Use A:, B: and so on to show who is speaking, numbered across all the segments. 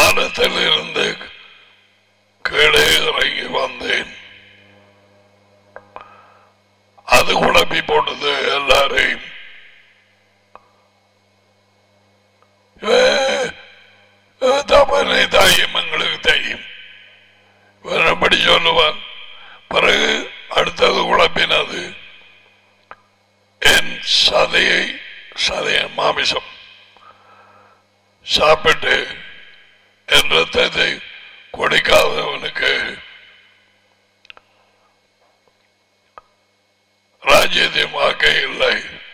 A: வானத்தில் இருந்து கீழே இறங்கி வந்தேன் அது குழப்பி போட்டது எல்லாரையும் இவ- இவ தப்பனை தாயும் எங்களுக்கு தெரியும் இவன் எப்படி சொல்லுவான் பிறகு அடுத்தது குழப்பினது என் சதையை சதைய மாமிசம் சாப்பிட்டு என் ரத்தத்தை கொடுக்காதவனுக்கு ராஜ்யத்தை வாக்க இல்லை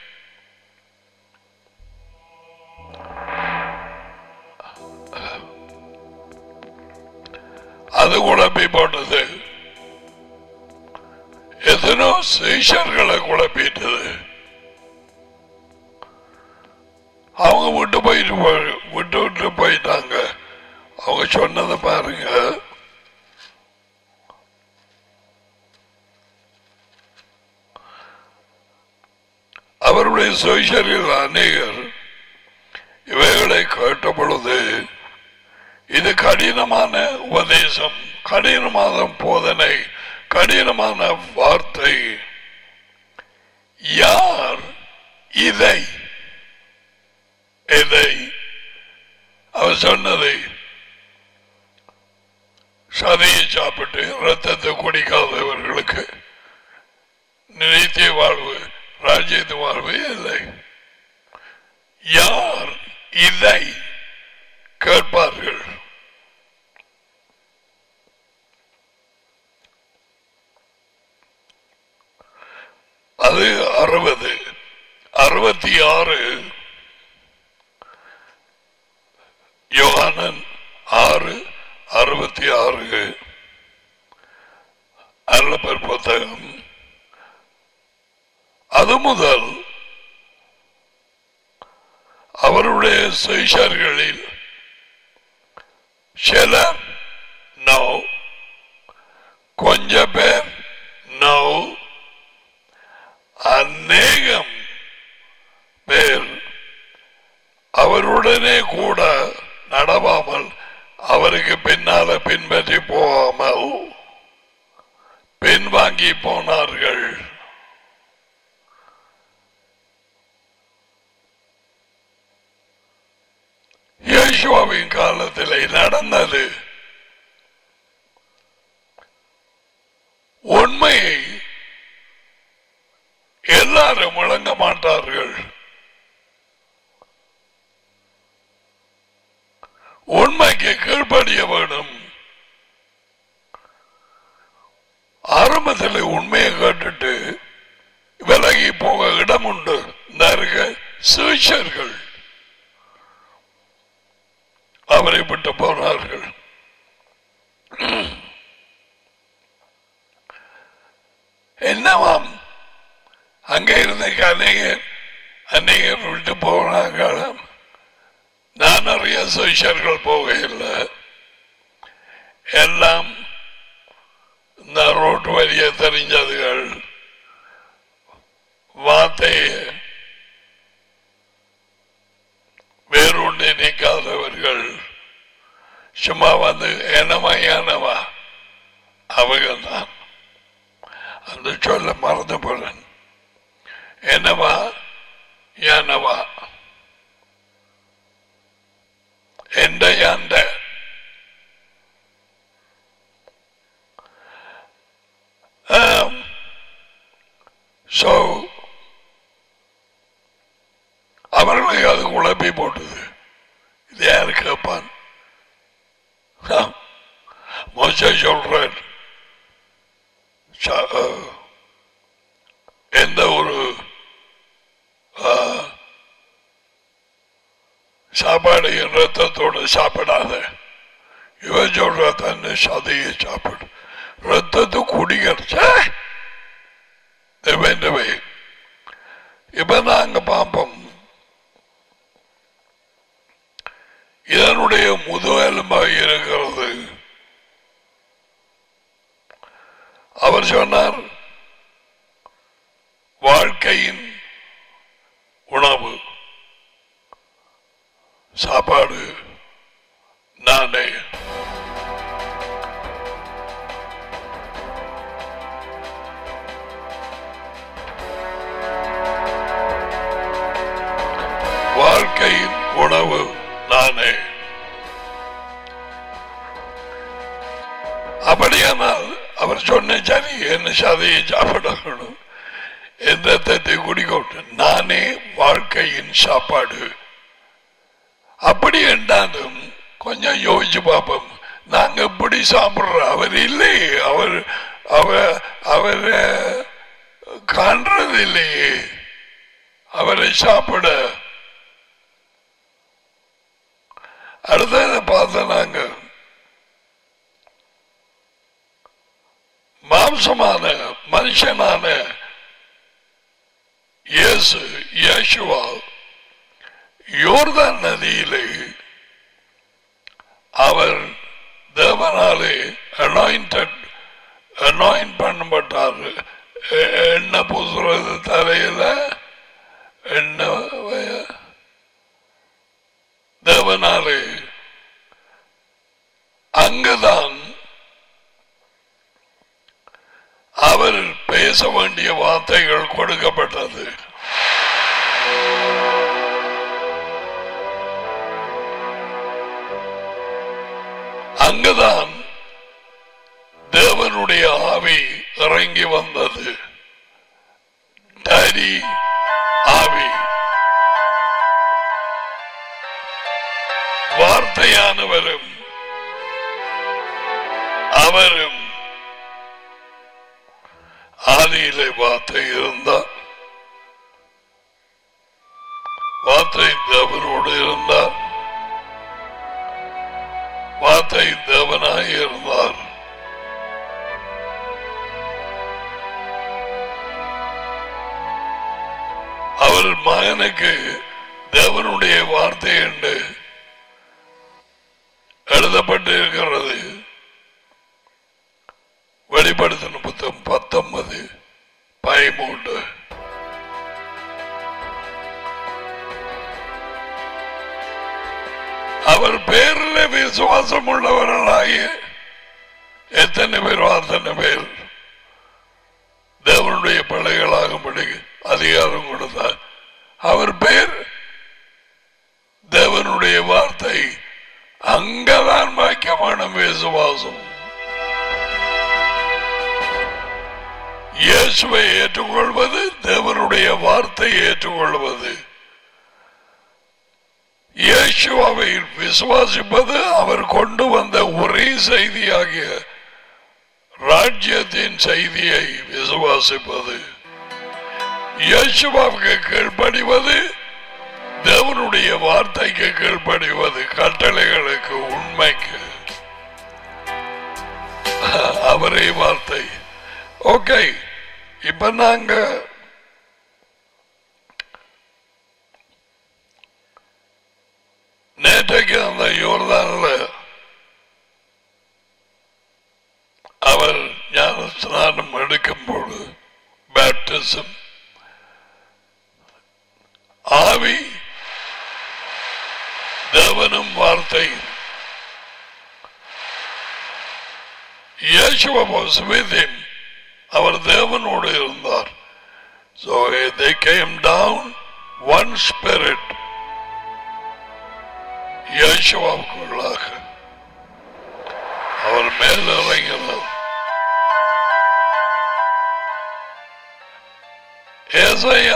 A: அது குழப்பி போட்டது எத்தனோ சீஷர்களை குழப்பிட்டது அவங்க விட்டு போயிட்டு போய்- விட்டு விட்டு போயிட்டாங்க அவங்க சொன்னதை பாருங்க அவருடைய சுயசரில் அநேகர் இவைகளை கேட்ட பொழுது இது கடினமான உபதேசம் கடினமான போதனை கடினமான வார்த்தை யார் இதை இதை அவர் சொன்னதை சதையை சாப்பிட்டு ரத்தத்தை குடிக்காதவர்களுக்கு நினைத்திய வாழ்வு ராஜ்யத்து வாழ்வு இல்லை யார் இதை கேட்பார்கள் அது அறுபது அறுபத்தி ஆறு யோகானன் ஆறு அறுபத்தி ஆறு அருளப்பர் புத்தகம் அது முதல் அவருடைய செய்ஷர்களில் சிலர் நோ கொஞ்ச பேர் நோ அநேகம் பேர் அவருடனே கூட நடவாமல் அவருக்கு பின்னால பின்பற்றி போகாமல் பின்வாங்கி போனார்கள் இயேசுவாவின் காலத்திலே நடந்தது உண்மையை எல்லாரும் விளங்க மாட்டார்கள் உண்மைக்கு கீழ்ப்படிய வேண்டும் ஆரம்பத்தில் உண்மையை கேட்டுட்டு விலகி போக இடம் உண்டு இந்த இருக்க சீஷர்கள் அவரை விட்டு போனார்கள் என்னவாம் அங்கே இருந்த அநேகர் அநேகர் விட்டு போனாங்க நான் நிறைய சைஷர்கள் போகையில் எல்லாம் இந்த ரோட்டு வழிய தெரிஞ்சதுகள் வார்த்தையை வேறொன்று நிற்காதவர்கள் சும்மா வந்து என்னமா ஏனவா அவங்க தான் அந்த சொல்ல மறந்து போறேன் என்னவா ஏனவா எந்த யாண்ட ஸோ அவர்களை அது குழப்பி போட்டது இது யாரு கேட்பான் மோச சொல்றார் ச- அஹ், எந்த ஒரு அஹ், சாப்பாடு ரத்தத்தோடு சாப்பிடாத இவன் சொல்ற தன்னை சதையை சாப்பிடு ரத்தத்தை குடிக்கிறச்ச வேண்டவே இப்ப நாங்க பார்ப்போம் இதனுடைய முதுகெலும்பாக இருக்கிறது அவர் சொன்னார் வாழ்க்கையின் உணவு சாப்பாடு நானே அப்படியானால் அவர் சொன்ன சரி என்ன சதையை சாப்பிடணும் எந்த தத்தை குடிக்கொண்டு நானே வாழ்க்கையின் சாப்பாடு அப்படி என்றாலும் கொஞ்சம் யோசிச்சு பார்ப்போம் நாங்க எப்படி சாப்பிடுறோம் அவர் இல்லை அவர் அவர் அவரை காண்றது இல்லையே அவரை சாப்பிட அடுத்ததை பார்த்த நாங்க மாம்சமான மனுஷனான இயேசு இயேசுவா யோர்தான் நதியிலே அவர் தேவனாலே அனாயிண்டட் அனாயின் பண்ணப்பட்டார் எ- எண்ணெய் பூசுறது தலையில எண்ணெய் தேவனாலே அங்குதான் அவர் பேச வேண்டிய வார்த்தைகள் கொடுக்கப்பட்டது அங்குதான் தேவனுடைய ஆவி இறங்கி வந்தது டரி ஆவி வார்த்தையானவரும் அவரும் ஆதியிலே வார்த்தை இருந்தார் வார்த்தை தேவனோடு இருந்தார் வார்த்தை தேவனாய் இருந்தார் அவர் மகனுக்கு தேவனுடைய வார்த்தை என்று எழுதப்பட்டு இருக்கிறது வெளிப்படுத்தின புத்தகம் பத்தொன்பது பதிமூன்று அவர் பேரில் விசுவாசம் உள்ளவர்களாகிய எத்தனை பேர் அத்தனை பேர் தேவனுடைய பிள்ளைகளாகும்படி அதிகாரம் கொடுத்தார் அவர் பேர் தேவனுடைய வார்த்தை அங்கதான் வாக்கியமான விசுவாசம் இயேசுவை ஏற்றுக்கொள்வது தேவனுடைய வார்த்தையை ஏற்றுக்கொள்வது இயேசுவை விசுவாசிப்பது அவர் கொண்டு வந்த ஒரே செய்தியாகிய ராஜ்யத்தின் செய்தியை விசுவாசிப்பது இயேசுவாவுக்கு கீழ்ப்படிவது தேவனுடைய வார்த்தைக்கு கீழ்ப்படிவது கட்டளைகளுக்கு உண்மைக்கு அவரே வார்த்தை ஓகே இப்ப நாங்க நேற்றைக்கு அந்த யோர்தான்ல அவர் ஞான ஸ்நானம் எடுக்கும் பொழுது பேப்டிசம் ஆவி தேவனும் வார்த்தையும் Yeshua was with him. அவர் தேவனோடு இருந்தார் So they came down one spirit. இயேசுவாவுக்குள்ளாக அவர் மேல் இறங்கினார் ஏசையா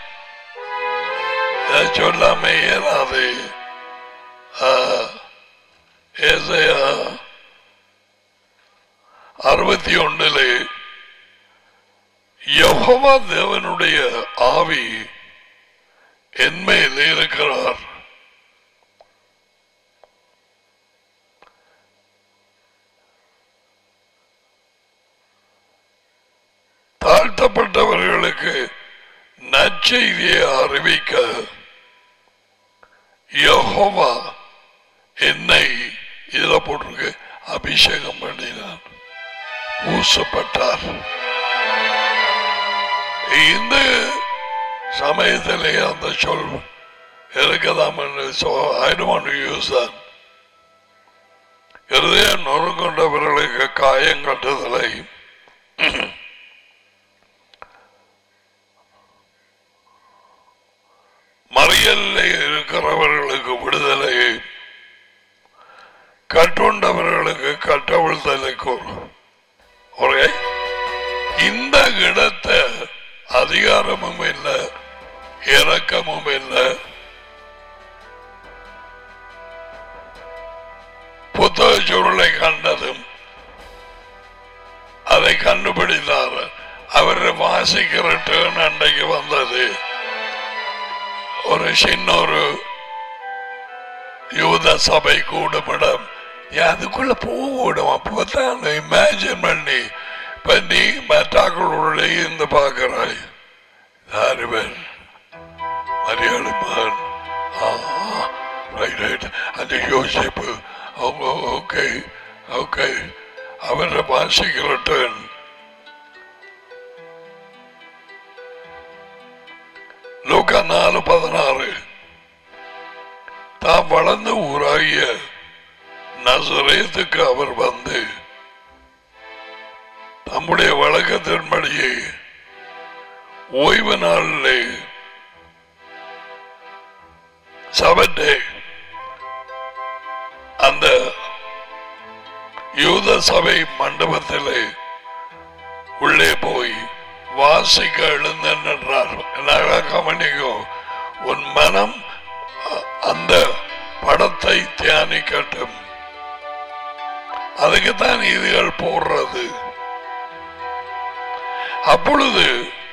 A: இதை சொல்லாம இயலாது ஆ, ஏசையா அறுபத்தி ஒன்றிலே யெகோவா தேவனுடைய ஆவி என்மேல் இருக்கிறார் தாழ்த்தப்பட்டவர்களுக்கு நற்செய்தியை அறிவிக்க யெகோவா என்னை இதுல போட்டிருக்கு அபிஷேகம் பண்ணினார் ஊசப்பட்டார் இந்த சமயத்திலே அந்த சொல் இருக்கதாம் so I don't want to use that இருதய நொறுங்கொண்டவர்களுக்கு காயம் கட்டுதலை மறியல்ல இருக்கிறவர்களுக்கு விடுதலை கட்டுண்டவர்களுக்கு கட்டவிழ்த்தலை கூறும் ஒரே இந்த இடத்தை அதிகாரமும் இல்லை இரக்கமும் இல்லை புத்தக சுருளை கண்டதும் அதை கண்டுபிடித்தார் அவர் வாசிக்கிற டேர்ன் அன்றைக்கு வந்தது ஒரு சின்ன ஒரு யூத சபை கூடுமிடம் நீ அதுக்குள்ள போகணும் அப்பதான் இமேஜின் பண்ணி இப்ப நீ மற்றாக்களுடைய இருந்து பார்க்கிறாய் யாரு பேர் மரியாதை மகன் ரைட் ரைட் அந்த யோசிப்பு ஓகே ஓகே அவரை வாசிக்கிறட்டன் லூக்கா நாலு பதினாறு தாம் வளர்ந்த ஊராகிய நசரேத்துக்கு அவர் வந்து தம்முடைய வழக்கத்தின்படியே ஓய்வு நாளிலே சபட்டே அந்த யூத சபை மண்டபத்திலே உள்ளே போய் வாசிக்க எழுந்தார் கவனிக்கும் உன் மனம் அ- அந்த படத்தை தியானிக்கட்டும் அதுக்குத்தான் இதுகள் போடுறது அப்பொழுது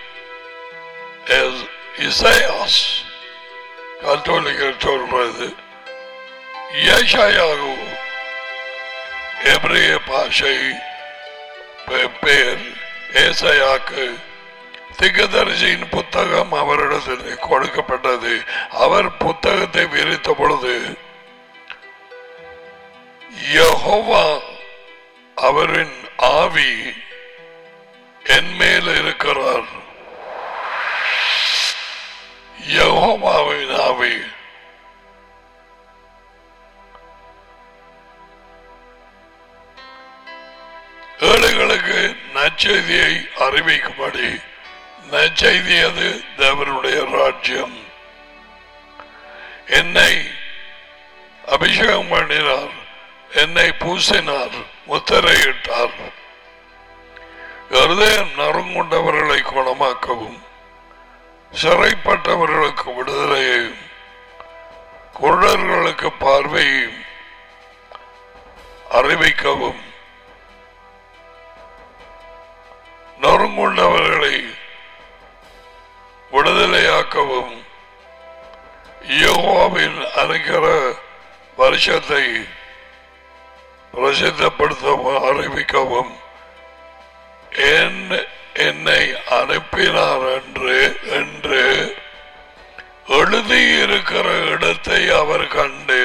A: எஸ்- இசையாஸ் கத்தோலிக்கர் சொல்றது ஏஷாயாகு எபிரேய பாஷை பெ- பேர் ஏசையாக்கு திகதரிசியின் புத்தகம் அவரிடத்தில் கொடுக்கப்பட்டது அவர் புத்தகத்தை விரித்த பொழுது யெகோவா அவரின் ஆவி என் மேல் இருக்கிறார் யெகோவாவின் ஆவி ஏழைகளுக்கு நற்செய்தியை அறிவிக்கும்படி நற்செய்தி அது தேவனுடைய ராஜ்யம் என்னை அபிஷேகம் பண்ணினார் என்னை பூசினார் முத்திரையிட்டார் இருதயம் நறுங்குண்டவர்களை குணமாக்கவும் சிறைப்பட்டவர்களுக்கு விடுதலையையும் குருடர்களுக்கு பார்வையையும் அறிவிக்கவும் நொறுங்குண்டவர்களை விடுதலையாக்கவும் யோவாவின் அனுகிற வருஷத்தை பிரசித்தப்படுத்தவும் அறிவிக்கவும் என் என்னை அனுப்பினார் என்று என்று எழுதியிருக்கிற இடத்தை அவர் கண்டு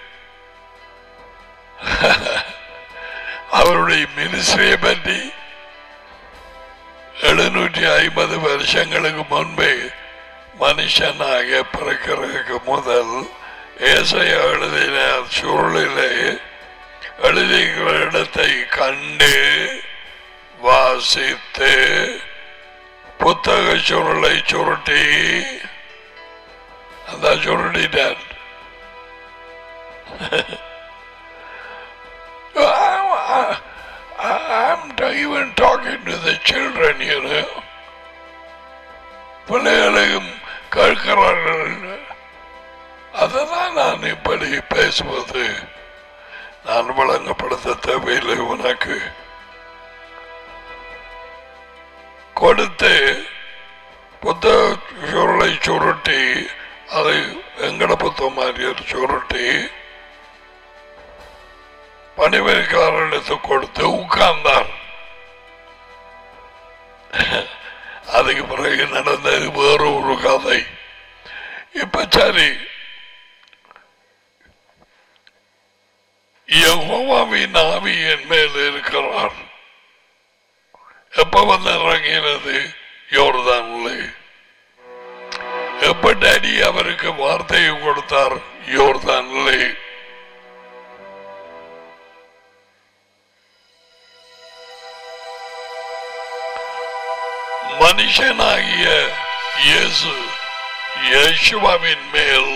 A: அவருடைய மினிஸ்ட்ரியை பற்றி எழுநூற்றி ஐம்பது வருஷங்களுக்கு முன்பே மனுஷனாக பிறக்கிறதுக்கு முதல் ஏசைய எழுதின சூழலிலே எழுதியிருக்கிற இடத்தை கண்டு வாசித்து புத்தக சுருளை சுருட்டி அந்த சுருட்டிட்டார் I- I'm not even talking to the children, you know. பிள்ளைகளையும் கேட்கிறார்கள் அதுதான் நான் இப்படி பேசுவது நான் வழங்கப்படுத்த தேவையில்லை உனக்கு கொடுத்து புத்தக சுருளை சுருட்டி அதை எங்கட புத்தகம் மாதிரி ஒரு சுருட்டி பணிவரிக்காரர்களுக்கு கொடுத்து உட்கார்ந்தார் அதுக்கு பிறகு நடந்தது வேற ஒரு கதை இப்ப சரி யெகோவாவின் ஆவி என் மேல் இருக்கிறார் எப்ப வந்து இறங்கினது யோர்தான்லே எப்ப டாடி அவருக்கு வார்த்தையை கொடுத்தார் யோர்தான்லே மனுஷனாகிய இயேசு யேசுவாவின் மேல்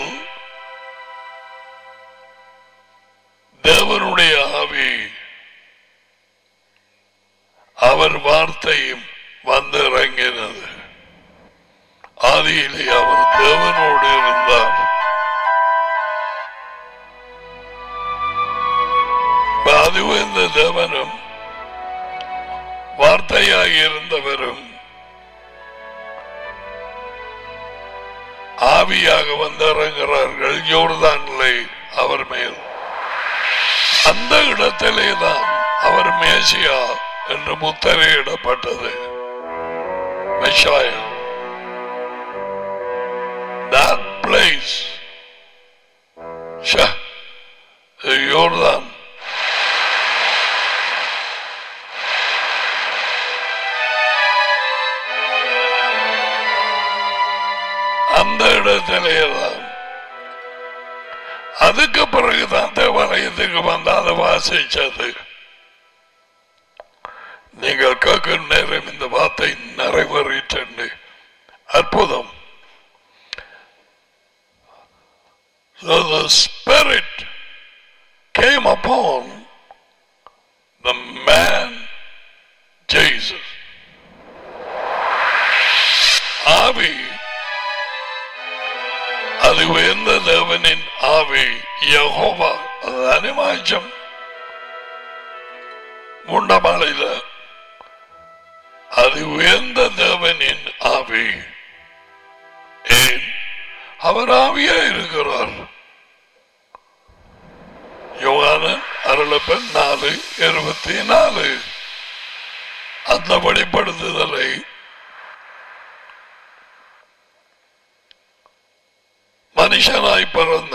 A: தேவனுடைய ஆவி அவர் வார்த்தையும் வந்து இறங்கினது ஆதியிலே அவர் தேவனோடு இருந்தார் இப்ப அதுவும் இந்த தேவனும் வார்த்தையாகி இருந்தவரும் ஆவியாக வந்து இறங்குகிறார்கள் யோர்தான்லை அவர் மேல் அந்த இடத்திலே தான் அவர் மேசியா என்று முத்திரையிடப்பட்டது மெஷாயா that place ஷ, இது யோர்தான் அந்த இடத்திலே தான் அதுக்கு பிறகுதான் தேவாலயத்துக்கு வந்து அதை வாசிச்சது நீங்கள் கேட்கும் நேரம் இந்த வார்த்தை நிறைவேறிட்டு அற்புதம் So the Spirit came upon the man Jesus. ஆவி அது உயர்ந்த தேவனின் ஆவி யகோவா அது அனிமாச்சம் முண்டமாலையில அது உயர்ந்த தேவனின் ஆவி ஏன் அவர் ஆவியா இருக்கிறார் யோகானன் அருளப்பன் நாலு இருபத்தி நாலு அந்த வெளிப்படுத்துதலை மனுஷனாய் பிறந்த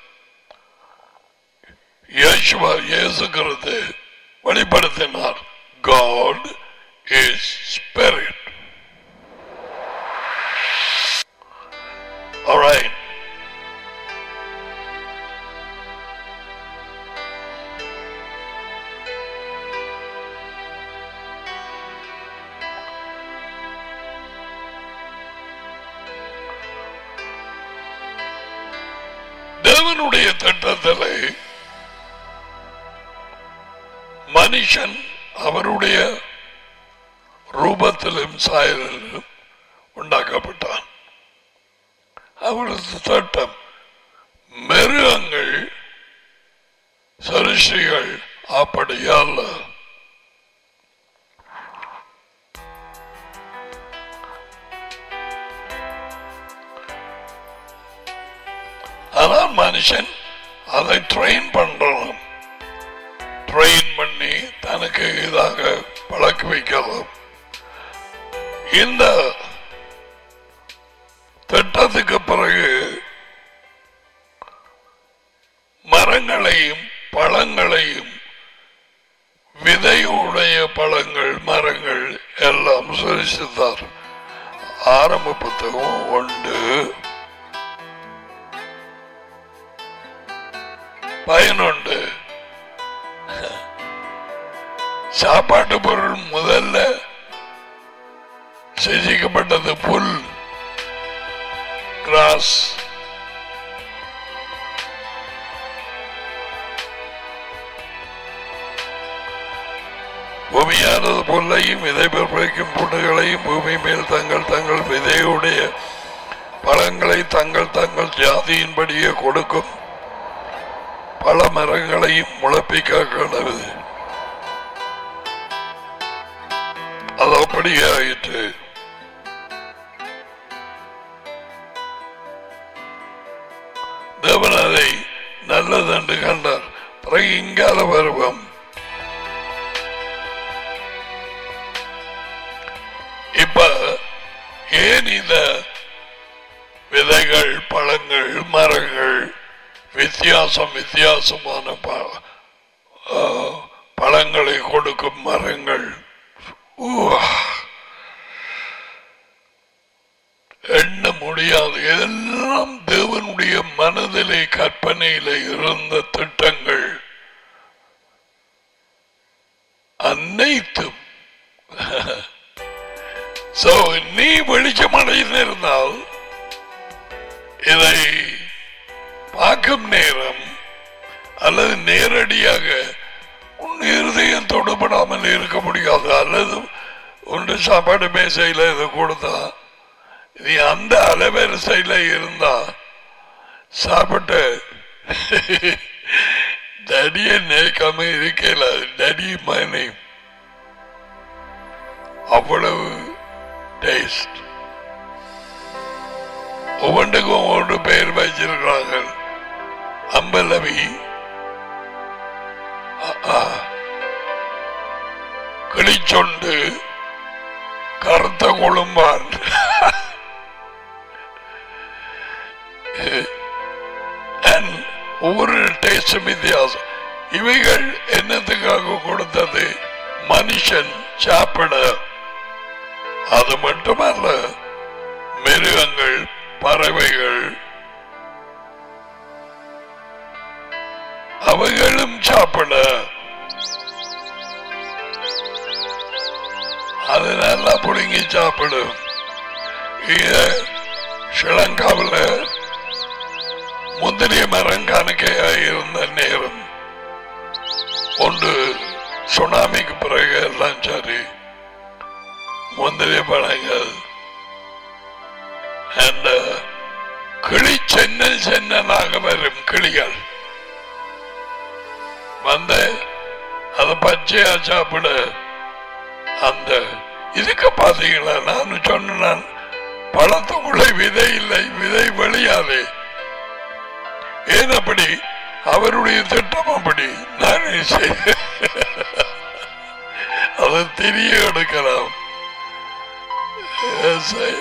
A: இயேசுவா இயேசுகிறது வெளிப்படுத்தினார் God is spirit. All right. தேவனுடைய திட்டத்திலே மனுஷன் அவருடைய ரூபத்திலும் சாயலிலும் உண்டாக்கப்பட்டான் அவரது திட்டம் மிருகங்கள் சரிசிகள் அப்படியல்ல ஆனால் மனுஷன் அதை ட்ரெயின் பண்றோம் ட்ரெயின் பண்ணி தனக்கு இதாக பழக்க வைக்கலாம் இந்த திட்டத்துக்கு பிறகு மரங்களையும் பழங்களையும் விதையுடைய பழங்கள் மரங்கள் எல்லாம் சுரிசித்தார் ஆரம்ப புத்தகம் உண்டு பயனுண்டு சாப்பாட்டு பொருள் முதல்ல செஞ்சிக்கப்பட்டது புல் கிராஸ் பூமியானது புல்லையும் விதை பிறப்பிக்கும் புண்ணுகளையும் பூமி மேல் தங்கள் தங்கள் விதையுடைய பழங்களை தங்கள் தங்கள் ஜாதியின்படியே கொடுக்கும் பல மரங்களையும் முளைப்பிக்க கடவுது அது அப்படியே ஆயிற்று தேவன் அதை நல்லதென்று கண்டார் பிறகு இங்கால பருவம் இப்ப ஏன் இந்த விதைகள் பழங்கள் மரங்கள் வித்தியாசம் வித்தியாசமான ப- ஆ, பழங்களை கொடுக்கும் மரங்கள் ஊவா. எண்ண முடியாது எல்லாம் தேவனுடைய மனதிலே கற்பனையிலே இருந்த திட்டங்கள் அனைத்தும் சோ நீ வெளிச்சமடைந்திருந்தால் இதை பார்க்கும் நேரம் அல்லது நேரடியாக உன் இருதயம் தொடப்படாமல் இருக்க முடியாது அல்லது ஒன்று சாப்பாடு மேசையில் இதை கொடுத்தா நீ அந்த அலைவரிசையில் இருந்தா சாப்பிட்டு டடியை நேக்காம இருக்கல டடி மணி அவ்வளவு டேஸ்ட் ஒவ்வொன்றுக்கும் ஒவ்வொன்று பெயர் வச்சிருக்கிறார்கள் அம்பலவி அ- ஆ. கிளிச்சொண்டு கருத்த கொழும்பான் And ஒவ்வொரு டேஸ்டும் வித்தியாசம் இவைகள் என்னத்துக்காக கொடுத்தது மனுஷன் சாப்பிட அது மட்டுமல்ல மிருகங்கள் பறவைகள் அவைகளும் சாப்பிட அது நல்லா புடுங்கி சாப்பிடும் இங்க ஸ்ரீலங்காவில் முந்திரிய மரம் கணக்கையா இருந்த நேரம் ஒன்று சுனாமிக்கு பிறகு எல்லாம் சரி முந்திரிய பழங்கள் அந்த கிளி சென்னல் சென்னலாக வரும் கிளிகள் வந்து அதை பச்சையா சாப்பிட அந்த இதுக்கு பாத்தீங்களா நான் சொன்னேன் பழத்துக்குள்ள விதை இல்லை விதை வெளியாது ஏன் அப்படி அவருடைய திட்டம் அப்படி நான் செய்ய- அதை தெரிய எடுக்கலாம் Yes, I-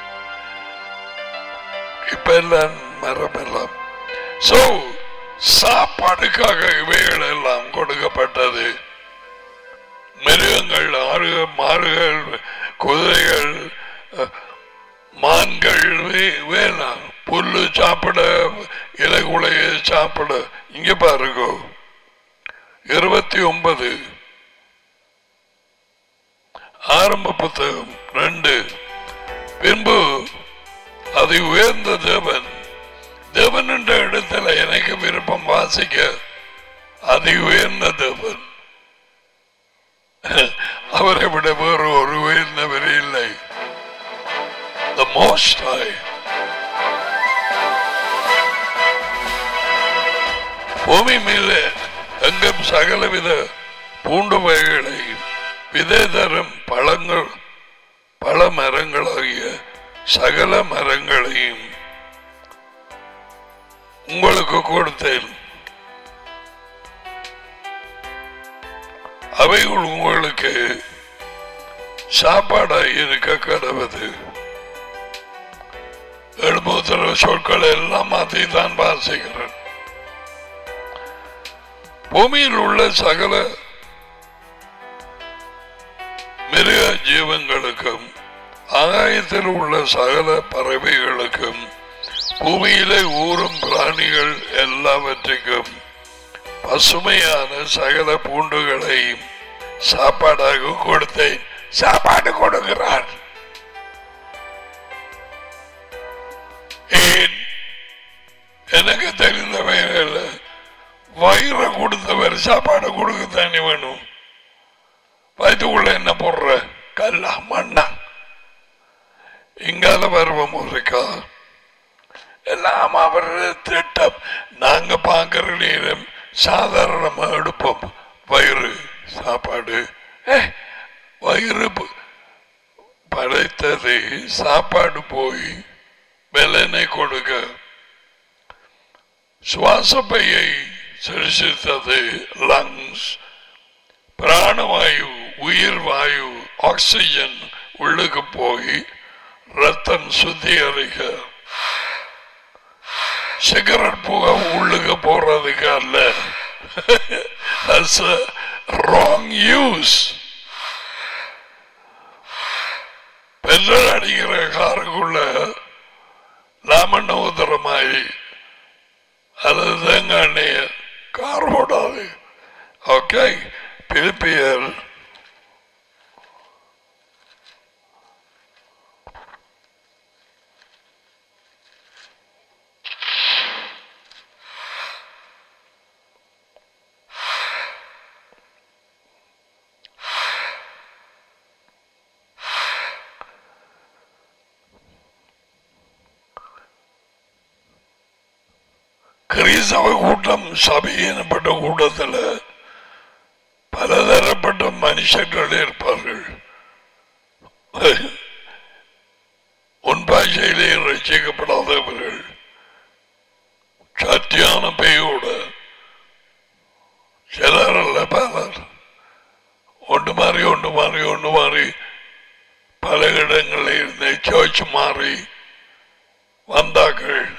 A: இப்ப எல்லாம் மரம் எல்லாம் சோ சாப்பாடுக்காக இவைகள் எல்லாம் கொடுக்கப்பட்டது மிருகங்கள் ஆறுகள் மாறுகள் குதிரைகள் அஹ், மான்கள் வே- வேணாம் புல்லு சாப்பிட இலைகுலைய சாப்பிட இங்க பாருங்க இருபத்தி ஒன்பது ஆரம்ப புத்தகம் ரெண்டு பின்பு அது உயர்ந்த தேவன் தேவன் என்ற இடத்துல எனக்கு விருப்பம் வாசிக்க அது உயர்ந்த தேவன் அவரை விட வேறு ஒரு உயர்ந்தவர் இல்லை the most high பூமி மேலே எங்கும் சகலவித பூண்டு வகைகளையும் விதை தரும் பழங்கள் பல மரங்களாகிய சகல மரங்களையும் உங்களுக்கு கொடுத்தேன் அவைகள் உங்களுக்கு சாப்பாடாய் இருக்க கடவுது எழுபத்திர சொற்கள் எல்லாம் மாற்றி தான் வாசிக்கிறேன் பூமியில் உள்ள சகல மிருக ஜீவங்களுக்கும் ஆகாயத்தில் உள்ள சகல பறவைகளுக்கும் பூமியிலே ஊறும் பிராணிகள் எல்லாவற்றுக்கும் பசுமையான சகல பூண்டுகளையும் சாப்பாடாக கொடுத்தேன் சாப்பாடு கொடுக்கிறார் ஏன் எனக்கு தெரிந்தவைகள் வயிறை கொடுத்தவர் சாப்பாடு கொடுக்க தண்ணி வேணும் வயிற்றுக்குள்ள என்ன போடுற கல்லா மண்ணா இங்கால பருவம் இருக்கா எல்லாம் அவரது திட்டம் நாங்க பார்க்கிற நேரம் சாதாரணமா எடுப்போம் வயிறு சாப்பாடு ஏ, வயிறு ப- படைத்தது சாப்பாடு போய் வெள்ளனை கொடுக்க சுவாசப்பையை சிருஷித்தது லங்ஸ் பிராணவாயு உயிர் வாயு ஆக்சிஜன் உள்ளுக்கு போய் ரத்தம் சுத்திகரிக்க சிகரெட் புகை உள்ளுக்கு போறதுக்கு அல்ல That's a wrong use. Petrol அடிக்கிற காருக்குள்ள லாமண்ண ஊத்துற மாதிரி அல்லது தேங்காய் எண்ணெய கார் ஓடாது ஓகே பிலிப்பியர் கிறிஸ்தவ கூட்டம் சபை எனப்பட்ட கூட்டத்தில் பலதரப்பட்ட மனுஷர்கள் இருப்பார்கள் உன் பாஷையிலே ரசிக்கப்படாதவர்கள் சத்தியான பெயோடு சிலர் அல்ல பலர் ஒன்று மாறி ஒன்று மாறி ஒன்று மாறி பல இடங்களில் இருந்து சர்ச் மாறி வந்தார்கள்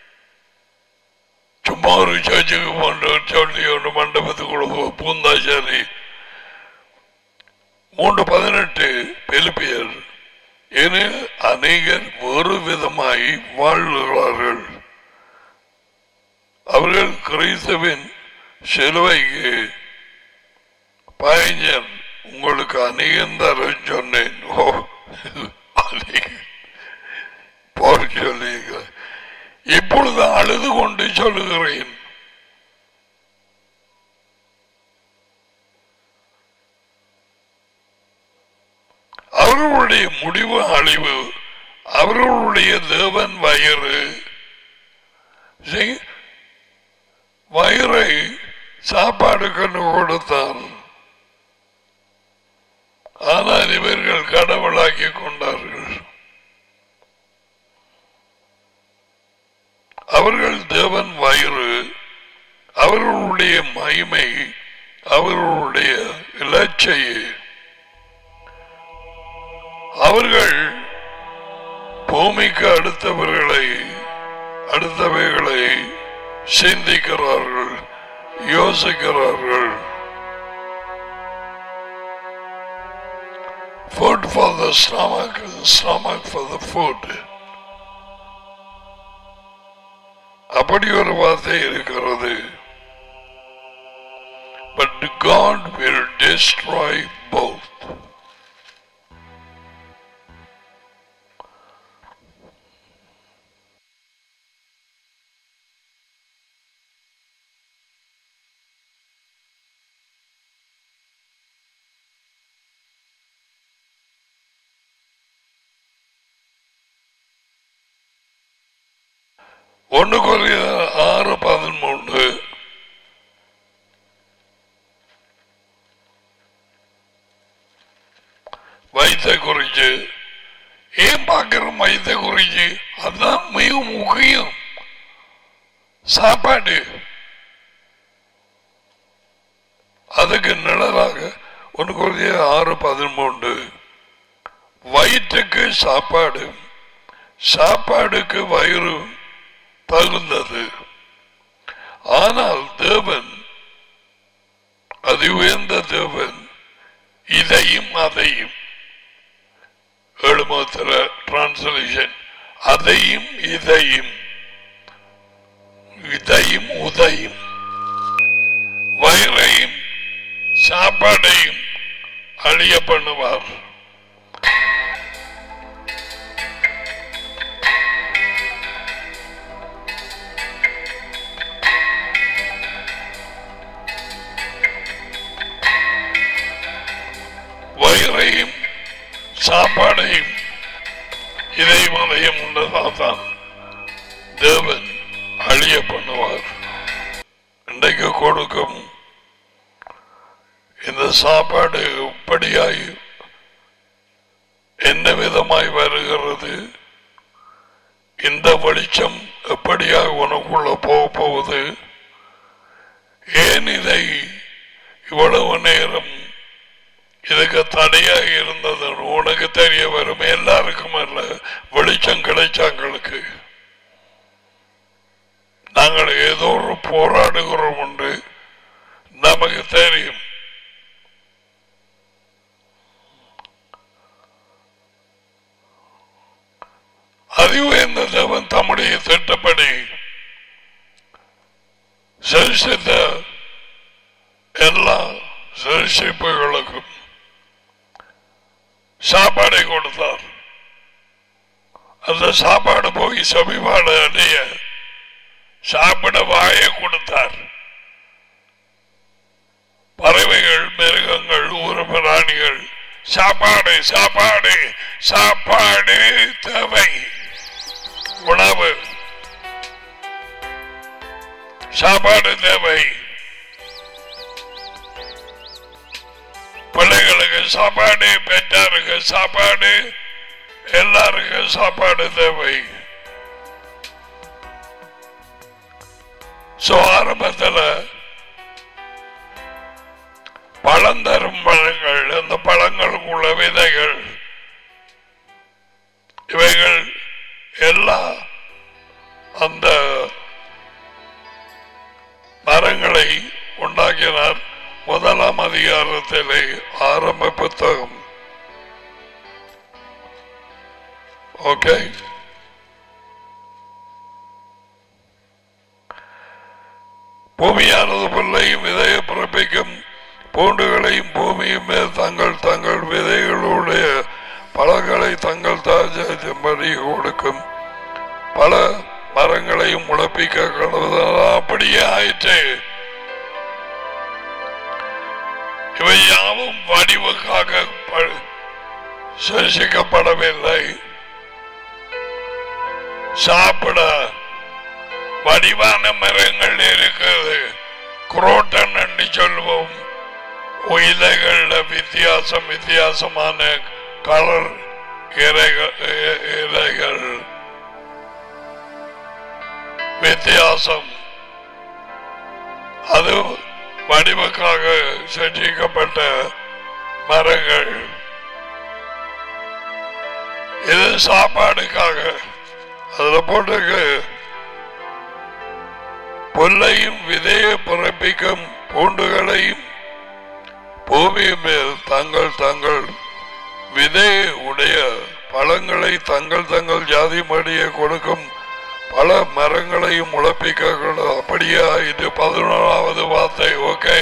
A: சும்மா ஒரு சர்ச்சுக்கு போன்ற சொல்லி ஒன்று மண்டபத்துக்குள்ள பூந்தாச்சாரி மூன்று பதினெட்டு பெலிப்பியர் என அநேகர் ஒரு விதமாய் வாழ்கிறார்கள் அவர்கள் கிறிஸ்தவின் சிலுவைக்கு பயஞ்சன் உங்களுக்கு அநேகம் தர சொன்னேன் ஓ அநேகம் போர் சொல்லீங்க இப்பொழுது அழுது கொண்டு சொல்லுகிறேன் அவர்களுடைய முடிவு அழிவு அவர்களுடைய தேவன் வயிறு See, வயிறை சாப்பாடு கண்டு கொடுத்தார் ஆனால் இவர்கள் கடவுளாக்கி கொண்டார்கள் அவர்கள் தேவன் வயிறு அவர்களுடைய மகிமை அவர்களுடைய இலச்சை அவர்கள் பூமிக்கு அடுத்தவர்களை அடுத்தவைகளை சிந்திக்கிறார்கள் யோசிக்கிறார்கள் food for the stomach, stomach for the food. அப்படி ஒரு வார்த்தை இருக்கிறது but God will destroy both. ஒன்று குறைய ஆறு பதிமூன்று வயிற்றை குறிச்சு ஏன் பார்க்கிறோம் வயிற்றை குறிச்சு அதுதான் மிக முக்கியம் சாப்பாடு அதுக்கு நிழலாக ஒன்று குறைய ஆறு பதிமூன்று வயிற்றுக்கு சாப்பாடு சாப்பாடுக்கு வயிறு தகுந்தது ஆனால் தேவன் அது உயர்ந்த தேவன் இதையும் அதையும் எழுமோத்திர டிரான்ஸ்லேஷன் அதையும் இதையும் இதையும் உதையும் வயிறையும் சாப்பாடையும் அழிய பண்ணுவார் வயிறையும் சாப்பாடையும் இதையும் அதையும் உண்டதான் தேவன் அழிய பண்ணுவார் இன்றைக்கு கொடுக்கும் இந்த சாப்பாடு இப்படியாய் என்ன விதமாய் வருகிறது இந்த வெளிச்சம் எப்படியாக உனக்குள்ள போக போகுது ஏன் இதை இவ்வளவு நேரம் இதுக்கு தடையாக இருந்தது உனக்கு தெரிய வரும் எல்லாருக்கும் அல்ல வெளிச்சம் கிடைச்சாங்களுக்கு நாங்கள் ஏதோ ஒரு போராடுகிறோம் என்று நமக்கு தெரியும் அறிவு என்ற தேவன் தம்முடைய திட்டப்படி சரிசித்த எல்லா சரிசிப்புகளுக்கும் சாப்பாடை கொடுத்தார் அந்த சாப்பாடு போய் சமீபாடு அடைய சாப்பிட வாயை கொடுத்தார் பறவைகள் மிருகங்கள் ஊர பிராணிகள் சாப்பாடு சாப்பாடு சாப்பாடு தேவை உணவு சாப்பாடு தேவை பிள்ளைகளுக்கு சாப்பாடு பெற்றாருக்கு சாப்பாடு எல்லாருக்கும் சாப்பாடு தேவை சோ ஆரம்பத்தில் பழம் தரும் பழங்கள் அந்த பழங்களுக்குள்ள விதைகள் இவைகள் எல்லா அந்த மரங்களை உண்டாக்கினார் முதலாம் அதிகாரத்திலே ஆரம்ப புத்தகம் ஓகே பூமியானது புல்லையும் விதையை பிறப்பிக்கும் பூண்டுகளையும் பூமியும் மேல் தங்கள் தங்கள் விதைகளுடைய பழங்களை தங்கள் தாஜம்படி கொடுக்கும் பல மரங்களையும் முளப்பிக்க கடவுள் அப்படியே ஆயிற்று இவை யாவும் வடிவுக்காக ப- சிருஷிக்கப்படவில்லை சாப்பிட வடிவான மரங்கள் இருக்கிறது குரோட்டன் என்று சொல்வோம் இலைகள்ல வித்தியாசம் வித்தியாசமான கலர் இலைகள் இ- இலைகள் வித்தியாசம் அது வடிவுக்காக செஞ்சிக்கப்பட்ட மரங்கள் இது சாப்பாடுக்காக அதுல போட்டிருக்கு புல்லையும் விதையை பிறப்பிக்கும் பூண்டுகளையும் பூமி மேல் தங்கள் தங்கள் விதை உடைய பழங்களை தங்கள் தங்கள் ஜாதி மடியை கொடுக்கும் பல மரங்களையும் முளப்பிக்க அப்படியே இது பதினோராவது வார்த்தை ஓகே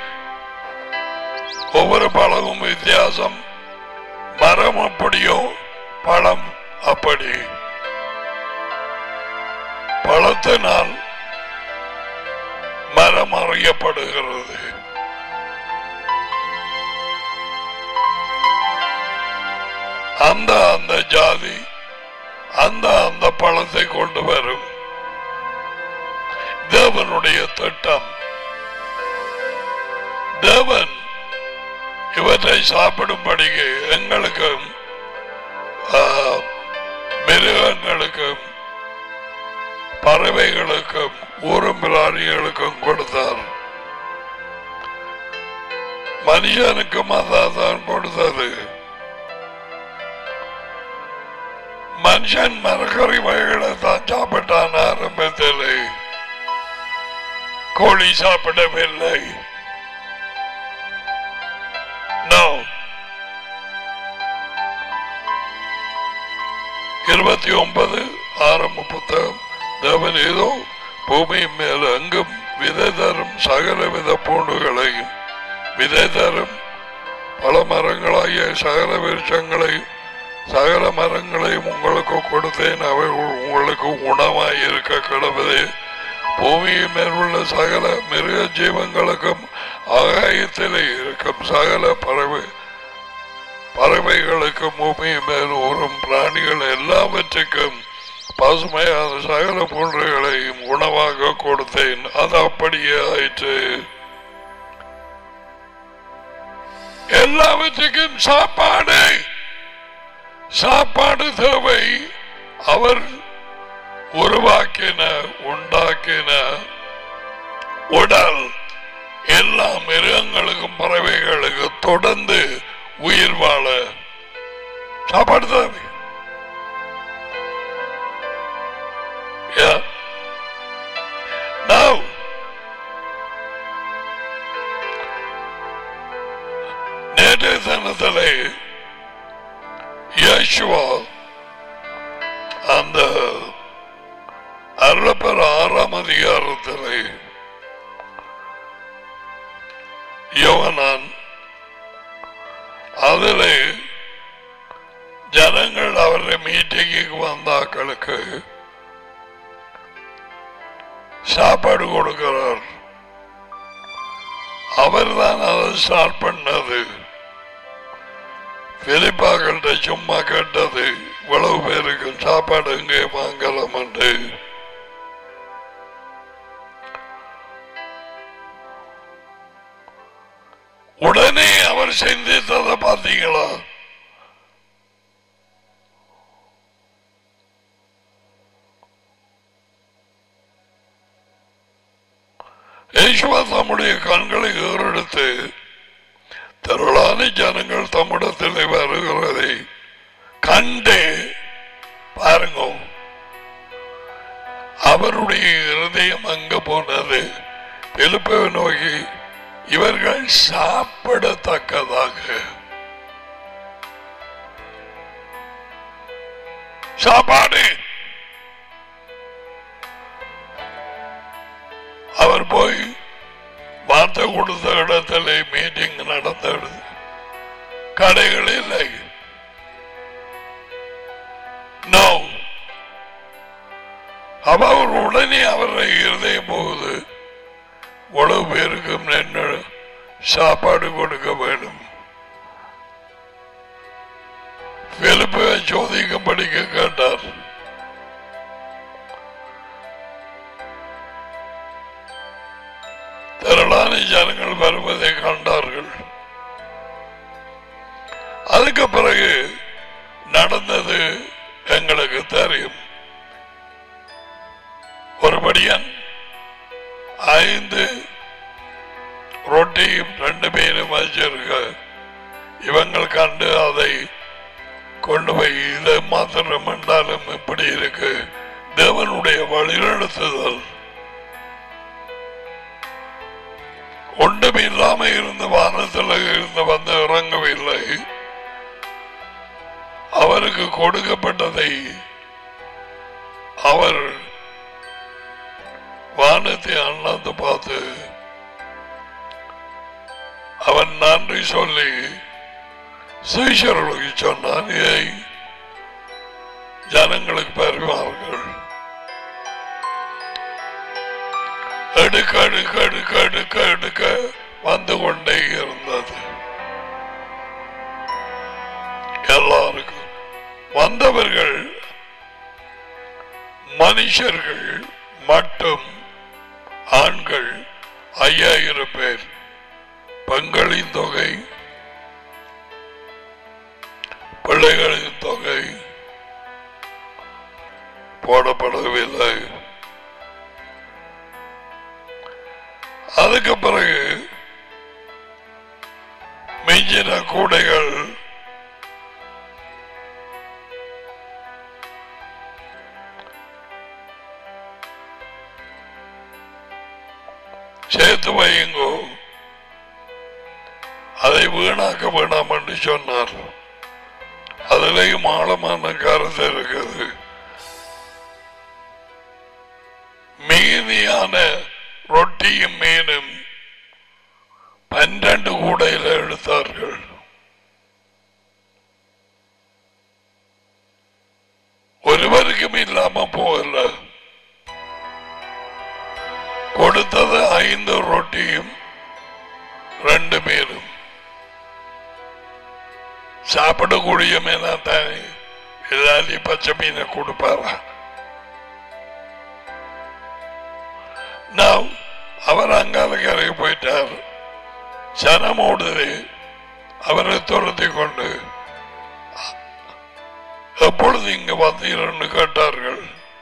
A: ஒவ்வொரு பழமும் வித்தியாசம் மரம் அப்படியோ பழம் அப்படி பழத்தினால் மரம் அறியப்படுகிறது அந்த அந்த ஜாதி அந்த அந்த பழத்தை கொண்டு வரும் தேவனுடைய திட்டம் தேவன் இவற்றை சாப்பிடும்படிக்கு எங்களுக்கும் ஆ, மிருகங்களுக்கும் பறவைகளுக்கும் ஊரும் பிராணிகளுக்கும் கொடுத்தார் மனுஷனுக்கும் அதான் கொடுத்தது மனுஷன் மரக்கறி வகைகளை தான் சாப்பிட்டான் ஆரம்பத்தில் கோழி சாப்பிடவில்லை No. இருபத்தி ஒன்பது ஆரம்ப புத்தகம் தேவன் ஏதோ பூமி மேல் எங்கும் விதை தரும் சகல வித பூண்டுகளையும் விதை தரும் பல மரங்களாகிய சகல விருட்சங்களையும் சகல மரங்களையும் உங்களுக்கு கொடுத்தேன் அவை உ- உங்களுக்கு உணவாய் இருக்க கிடப்பது பூமியின் மேல் உள்ள சகல மிருக ஜீவங்களுக்கும் ஆகாயத்திலே இருக்கும் சகல பறவை பறவைகளுக்கும் பூமி மேல் ஊறும் பிராணிகள் எல்லாவற்றுக்கும் பசுமையான சகல பொருள்களையும் உணவாக கொடுத்தேன் அது அப்படியே ஆயிற்று எல்லாவற்றுக்கும் சாப்பாடு சாப்பாடு தேவை அவர் உருவாக்கின உண்டாக்கின உடல் எல்லா மிருகங்களுக்கும் பறவைகளுக்கு தொடர்ந்து உயிர் வாழ சாப்பாடு தேவை Yeah. Now, நேற்றைய தினத்திலே யேசுவா அந்த அருளப்பெற ஆறாம் அதிகாரத்திலே யோகனான் அதிலே ஜனங்கள் அவரை மீட்டிங்கு வந்தாக்களுக்கு சாப்பாடு கொடுக்கிறார் அவர்தான் அதை ஸ்டார்ட் பண்ணது பிலிப்பாக்கள்கிட்ட சும்மா கேட்டது இவ்வளவு பேருக்கு சாப்பாடு எங்கே வாங்கலாம் என்று உடனே அவர் சிந்தித்ததை பார்த்தீங்களா யேசுவா தம்முடைய கண்களை ஏறெடுத்து திரளான ஜனங்கள் தம்மிடத்தில் வருகிறதை கண்டு பாருங்க அவருடைய இருதயம் அங்க போனது பிலிப்பை நோக்கி இவர்கள் சாப்பிடத்தக்கதாக சாப்பாடு அவர் போய் வார்த்தை கொடுத்த இடத்துல மீட்டிங் நடந்த இடத்துல கடைகள் இல்லை நோ அப்ப அவர் உடனே அவரை இருதயம் போகுது இவ்வளவு பேருக்கும் என்ன சாப்பாடு கொடுக்க வேண்டும் பிலிப்பை சோதிக்கும்படிக்கு கேட்டார் திரளான ஜனங்கள் வருவதை கண்டார்கள் அதுக்கு பிறகு நடந்தது எங்களுக்கு தெரியும் ஒருபடியன் ஐந்து ரொட்டியும் ரெண்டு பேரும் வச்சிருக்க இவங்கள் கண்டு அதை கொண்டு போய் இதை மாத்திரம் என்றாலும் இப்படி இருக்கு தேவனுடைய வழிநடத்துதல் ஒன்றும் இல்லாம இருந்த வானத்தில் இருந்து வந்து இறங்கவில்லை அவருக்கு கொடுக்கப்பட்டதை அவர் வானத்தை அண்ணாந்து பார்த்து அவன் நன்றி சொல்லி சீஷர்களுக்கு சொன்னான் இதை ஜனங்களுக்கு பரிமாறுங்கள் எடுக்க எடுக்க எடுக்க எடுக்க எடுக்க வந்து கொண்டே இருந்தது எல்லாருக்கும் வந்தவர்கள் மனுஷர்கள் மட்டும் ஆண்கள் ஐயாயிரம் பேர் பெண்களின் தொகை பிள்ளைகளின் தொகை போடப்படவில்லை அதுக்கு பிறகு மிஞ்சின கூடைகள் சேர்த்து வையுங்கோ அதை வீணாக்க வேண்டாம் என்று சொன்னார் அதிலேயும் ஆழமான கருத்து இருக்குது மீதியான ரொட்டியும் மீனும் பன்னெண்டு கூடையில் எடுத்தார்கள் ஒருவருக்கும் இல்லாம போகல கொடுத்தது ஐந்து ரொட்டியும் ரெண்டு மீனும் சாப்பிடக்கூடிய மீனா தானே இதாலி பச்சை மீனை கொடுப்பாரா நான் அவர் அங்காலக்கரைக்கு போயிட்டார் சனம் ஓடுது அவரை துரத்தி கொண்டு எப்பொழுது இங்க வந்தீர்கள் கேட்டார்கள்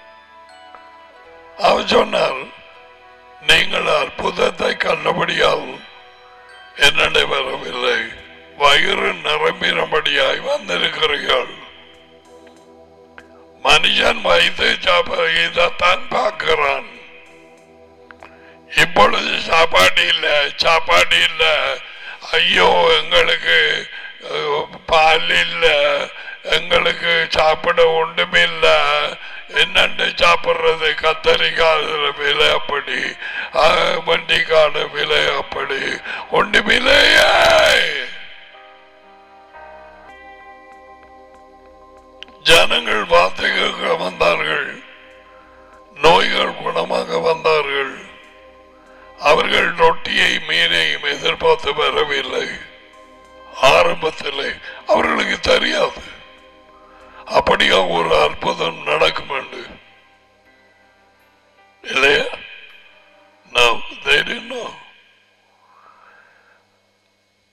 A: அவர் சொன்னார் நீங்கள் அற்புதத்தை கண்டபடியால் என்னடை வரவில்லை வயிறு நிரம்பினபடியாய் வந்திருக்கிறீர்கள் மனுஷன் வைத்து இதைத்தான் பார்க்கிறான் இப்பொழுது சாப்பாடு இல்ல சாப்பாடு இல்ல ஐயோ எங்களுக்கு அஹ், பால் இல்ல எங்களுக்கு சாப்பிட ஒன்றுமில்ல என்னென்ன சாப்பிடுறது கத்தரிக்காய் விலை அப்படி அஹ், வண்டிக்கான விலை அப்படி ஒன்றுமில்லையே ஜனங்கள் வார்த்தை கேட்க வந்தார்கள் நோய்கள் குணமாக வந்தார்கள் அவர்கள் ரொட்டியை மீனையும் எதிர்பார்த்து வரவில்லை ஆரம்பத்தில் அவர்களுக்கு தெரியாது அப்படியா ஒரு அற்புதம் நடக்கும் என்று இல்லையா No, they didn't know.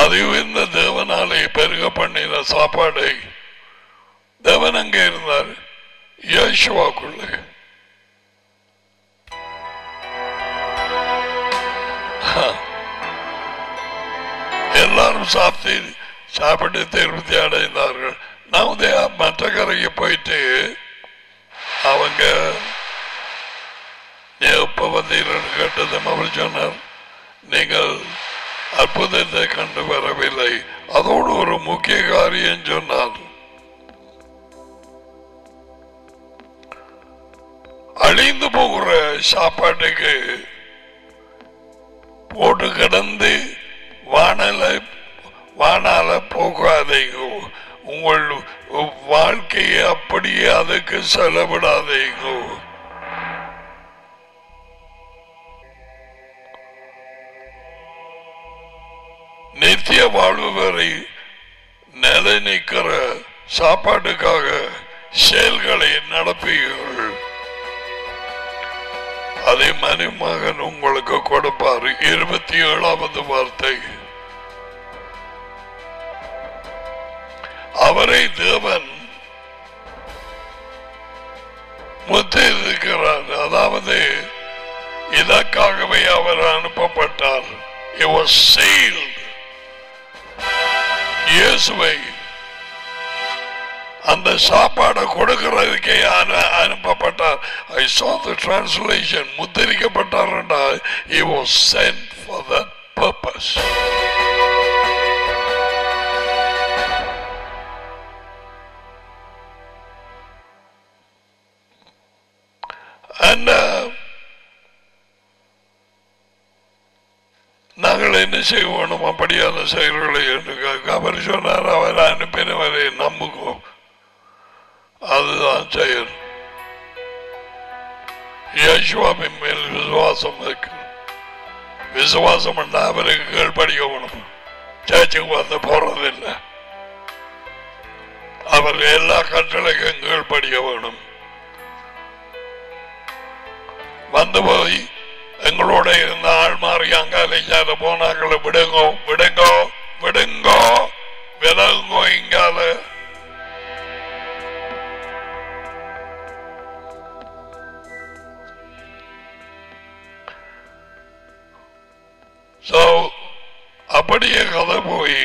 A: அதையும் இந்த தேவனாலே பெருக பண்ணின சாப்பாடை தேவன் அங்கே இருந்தார் யேசுவாக்குள்ளே எல்லாரும் சாப்பிட்டு சாப்பிட்டு திருப்தி அடைந்தார்கள் நான் மற்ற கரைக்கு போயிட்டு அவங்க நீ எப்ப வந்தீர்கள் கேட்டதும் அவர் சொன்னார் நீங்கள் அற்புதத்தை கண்டு வரவில்லை அதோடு ஒரு முக்கிய காரியம் சொன்னார் அழிந்து போகிற சாப்பாட்டுக்கு போட்டு கிடந்து வானல வானால போகாதீங்க உங்கள் வாழ்க்கையை அப்படியே அதுக்கு செலவிடாதீங்க நித்திய வாழ்வு வரை நிலை நிற்கிற சாப்பாட்டுக்காக செயல்களை நடப்பீர்கள் அதை மணிமகன் உங்களுக்கு கொடுப்பார் இருபத்தி ஏழாவது வார்த்தை அவரை தேவன் முத்திருக்கிறார் அதாவது இதற்காகவே அவர் அனுப்பப்பட்டார் He was sealed. இயேசுவை அந்த சாப்பாடை கொடுக்கிறதுக்கே அனு- அனுப்பப்பட்டார் ஐ saw the translation முத்திரிக்கப்பட்டார் என்றால் he was sent for that purpose and uh, நாங்கள் என்ன செய்வோம் அப்படியான செயல்களை என்று கேட்க அவர் சொன்னார் அவர் அனுப்பினவரை நம்புவோம் அதுதான் செயல் யேசுவாவின் மேல் விசுவாசம் இருக்கு விசுவாசம் பண்ண அவருக்கு கீழ்படிக்கணும் சர்ச்சுக்கு வந்து போறதில்லை அவர் எல்லா கட்டளைக்கும் கீழ்படிய வேணும் வந்து போய் எங்களோட இருந்த ஆள் மாறி அங்கால போனாக்களை விடுங்கோ விடுங்கோ விடுங்கோ விலகுங்கோ இங்கால So, அப்படியே கதை போய்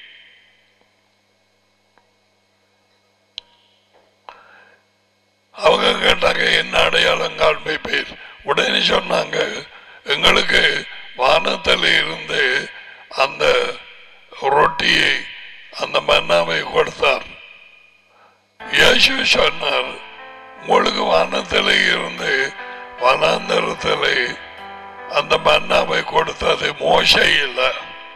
A: அவங்க கேட்டாங்க என்ன அடையாளம் காண்பிப்பீர் உடனே சொன்னாங்க எங்களுக்கு வானத்தில் இருந்து அந்த ரொட்டியை அந்த மன்னாவை கொடுத்தார் இயேசு சொன்னார் உங்களுக்கு வானத்தில் இருந்து வனாந்தரத்தில் அந்த மன்னாவை கொடுத்தது மோசை இல்லை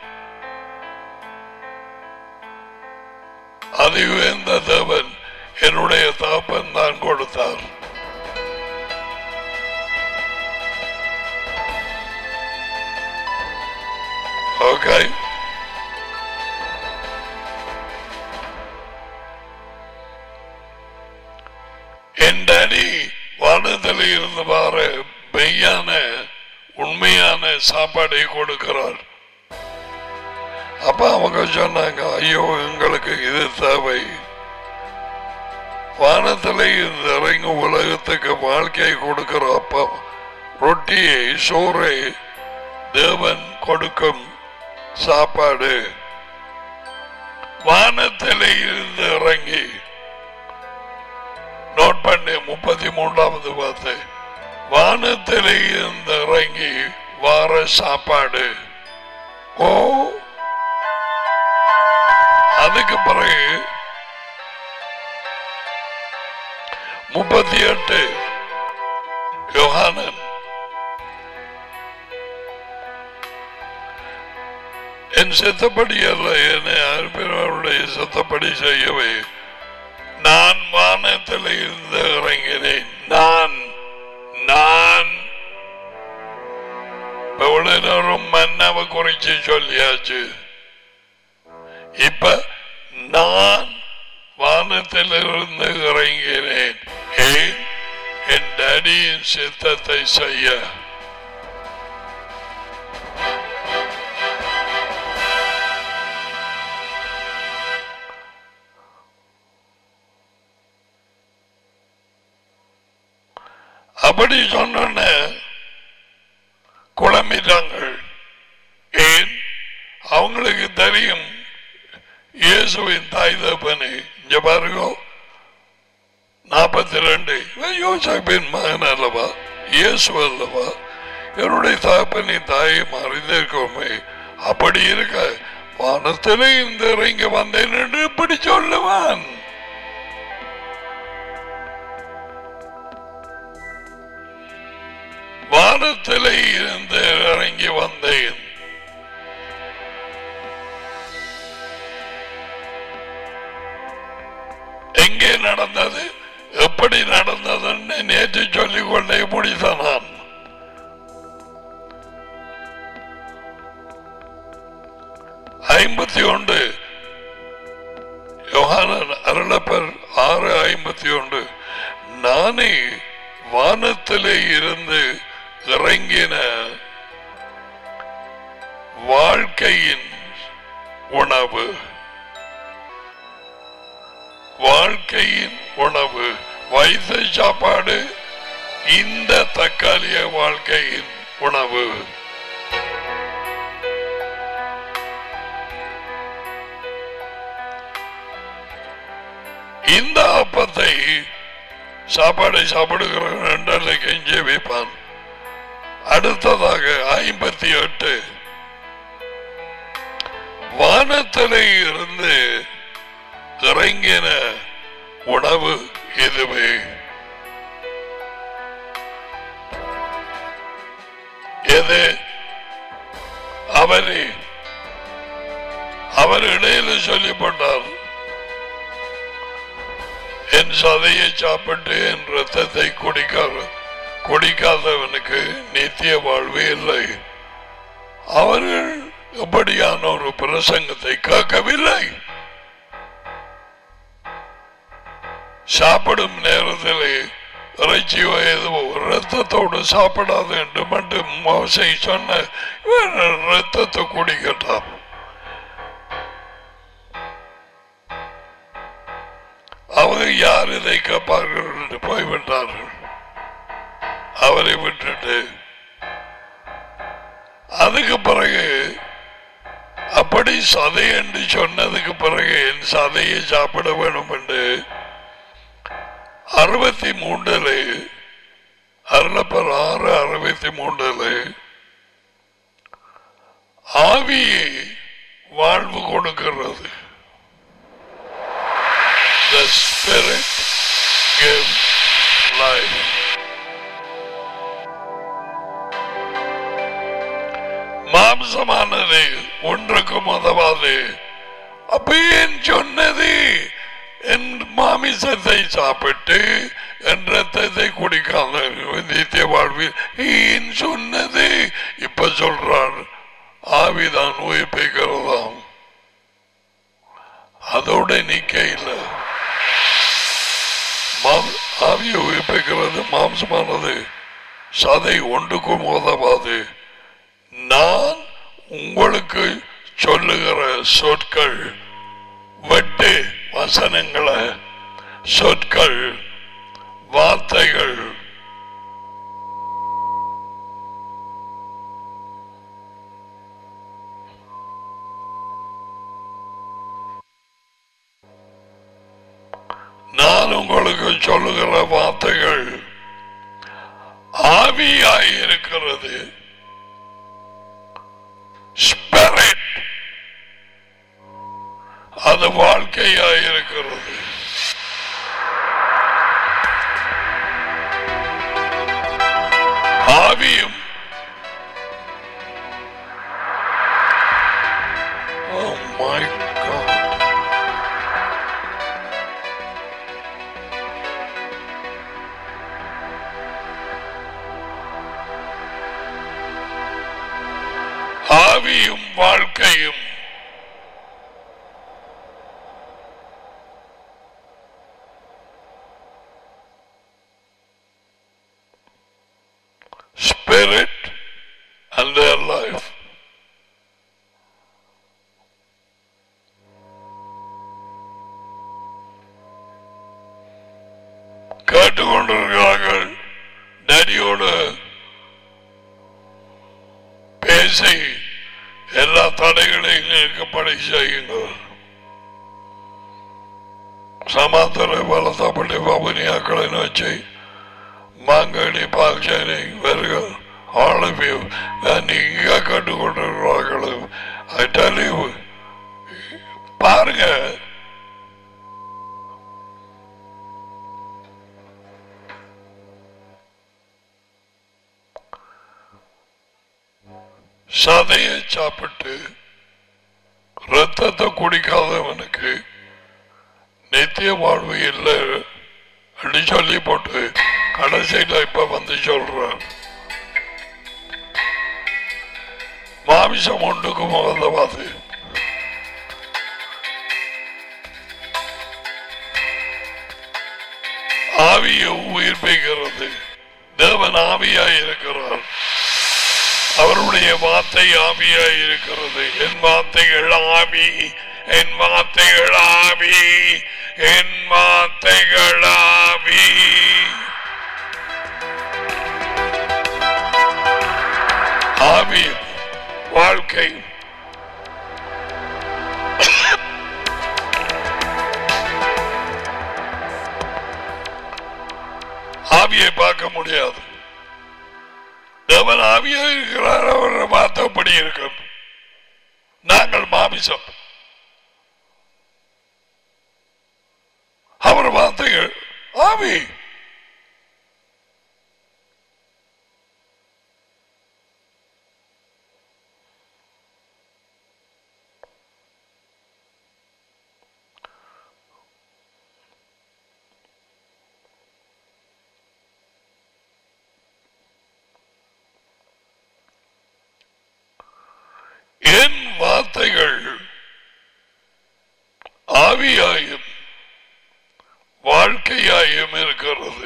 A: அது உயர்ந்த தேவன் என்னுடைய தாப்பன் தான் கொடுத்தார் ஓகே என் டாடி வானத்தில் இருந்து வார மெய்யான உண்மையான சாப்பாடை கொடுக்கிறார் அப்ப அவங்க சொன்னாங்க ஐயோ எங்களுக்கு இது தேவை வானத்திலே இருந்து இறங்கும் உலகத்துக்கு வாழ்க்கையை கொடுக்கிற அப்பா ரொட்டியை சோறை தேவன் கொடுக்கும் சாப்பாடு வானத்திலே இருந்து இறங்கி நோட் பண்ணி முப்பத்தி மூன்றாவது வார்த்தை வானத்திலே இருந்து இறங்கி வார சாப்பாடு ஓ அதுக்கு பிறகு முப்பத்தி எட்டு யோகானன் என் சித்தப்படி அல்ல என்னை அனுப்பினவருடைய சித்தப்படி செய்யவே நான் வானத்தில் இருந்து இறங்கினேன் நான் நான் எவ்வளவு நேரம் மன்னாவை குறிச்சு சொல்லியாச்சு இப்ப நான் வானத்திலிருந்து இறங்கினேன் ஏன் என் டேடியின் சித்தத்தை செய்ய அப்படி சொன்ன குழம்பிட்டாங்க ஏன் அவங்களுக்கு தெரியும் இயேசுவின் தாய் தப்பனு இங்க பாருங்க நாற்பத்தி ரெண்டு யோசாப்பின் மகன் அல்லவா இயேசு அல்லவா என்னுடைய தகப்பனை தாயை மறைந்திருக்கோமே அப்படி இருக்க வானத்திலே இந்த இறங்கி வந்தேன் என்று இப்படி சொல்லுவான் வானத்திலே இருந்து இறங்கி வந்தேன் எங்கே நடந்தது எப்படி நடந்ததுன்னு நேற்று சொல்லிக் கொண்டே முடித்த நான் ஐம்பத்தி ஒன்று யோகானன் அருளப்பர் ஆறு ஐம்பத்தி ஒன்று நானே வானத்திலே இருந்து இறங்கின வாழ்க்கையின் உணவு வாழ்க்கையின் உணவு வைத்த சாப்பாடு இந்த தக்காளிய வாழ்க்கையின் உணவு இந்த அப்பத்தை சாப்பாடை சாப்பிடுகிறவன் ரெண்டரை கெஞ்சி வைப்பான் அடுத்ததாக ஐம்பத்தி எட்டு வானத்திலே இருந்து இறங்கின உணவு இதுவே எது அவரே அவர் இடையில சொல்லிப்பட்டார் என் சதையை சாப்பிட்டு என் ரத்தத்தை குடிக்காத குடிக்காதவனுக்கு நித்திய வாழ்வு இல்லை அவர்கள் எப்படியான ஒரு பிரசங்கத்தை கேட்கவில்லை சாப்பிடும் நேரத்திலே இறைச்சியோ ஏதோ ரத்தத்தோடு சாப்பிடாது என்று மட்டும் மோசை சொன்ன இவன் ரத்தத்தை குடிக்கட்டான் அவங்க யார் இதை கேட்பார்கள் என்று போய்விட்டார்கள் அவரை விட்டுட்டு அதுக்கு பிறகு அப்படி சதை என்று சொன்னதுக்கு பிறகு என் சதையை சாப்பிட வேணும் என்று அறுபத்தி மூன்றுல அருளப்பர் ஆறு அறுபத்தி மூன்றுல ஆவியை வாழ்வு கொடுக்கிறது The Spirit gives life. மாம்சமானது ஒன்றுக்கும் உதவாது அப்ப ஏன் சொன்னது என் மாமிசத்தை சாப்பிட்டு என் ரத்தத்தை குடிக்காத நித்திய வாழ்வில் ஏன் சொன்னது இப்ப சொல்றார் ஆவிதான் உயிர்ப்பிக்கிறதாம் அதோட நிக்க இல்லை மாம்- ஆவியை உயிர்ப்பிக்கிறது மாம்சமானது சதை ஒன்றுக்கும் உதவாது நான் உங்களுக்கு சொல்லுகிற சொற்கள் வெட்டு வசனங்களை சொற்கள் வார்த்தைகள் நான் உங்களுக்கு சொல்லுகிற வார்த்தைகள் ஆவியாய் இருக்கிறது ஸ்பிரிட் அது வாழ்க்கையாய் இருக்கிறது ஆவியும் Oh my God. ஆவியும் வாழ்க்கையும் spirit and their life. கேட்டுக்கொண்டிருக்கிறார்கள் டேடியோடு பேசி எல்லா தடைகளையும் நீக்கப்படி செய்யுங்கள் சமாந்தர பலத்தப்படி பவனியாக்களை வச்சு மாங்கனி பால்சேனை இவர்கள் all of you நீங்க கண்டுகொண்டிருக்கிறார்கள் I tell you பாருங்க சதையை சாப்பிட்டு ரத்தத்தை குடிக்காதவனுக்கு நித்திய வாழ்வு இல்லை அப்படி சொல்லி போட்டு கடைசியில் இப்ப வந்து சொல்றார் மாமிசம் ஒன்றுக்கு முகந்தவாது ஆவியை உயிர்ப்பிக்கிறது தேவன் ஆவியாய் இருக்கிறார் அவருடைய வார்த்தை ஆவியாய் இருக்கிறது என் வார்த்தைகள் ஆவி என் வார்த்தைகள் ஆவி என் வார்த்தைகள் ஆவி ஆவி வாழ்க்கை ஆவியை பார்க்க முடியாது தேவன் ஆவியா இருக்கிறார் அவர் வார்த்தைப்படி இருக்கும் நாங்கள் மாமிசம் அவர் வார்த்தைகள் ஆவி என் வார்த்தைகள் ஆவியாயும் வாழ்க்கையாயும் இருக்கிறது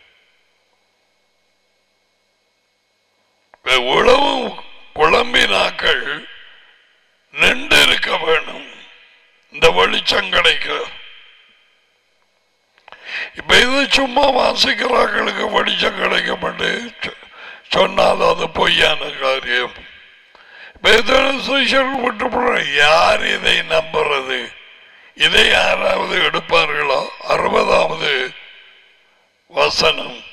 A: உழவு குழம்பினாக்கள் நின்று இருக்க வேணும் இந்த வெளிச்சம் கிடைக்க இப்ப இது சும்மா வாசிக்கிறார்களுக்கு வெளிச்சம் கிடைக்க மாட்டேன் சொன்னால் அது பொய்யான காரியம் விட்டு யார் இதை நம்புறது இதை யாராவது எடுப்பார்களோ அறுபதாவது வசனம்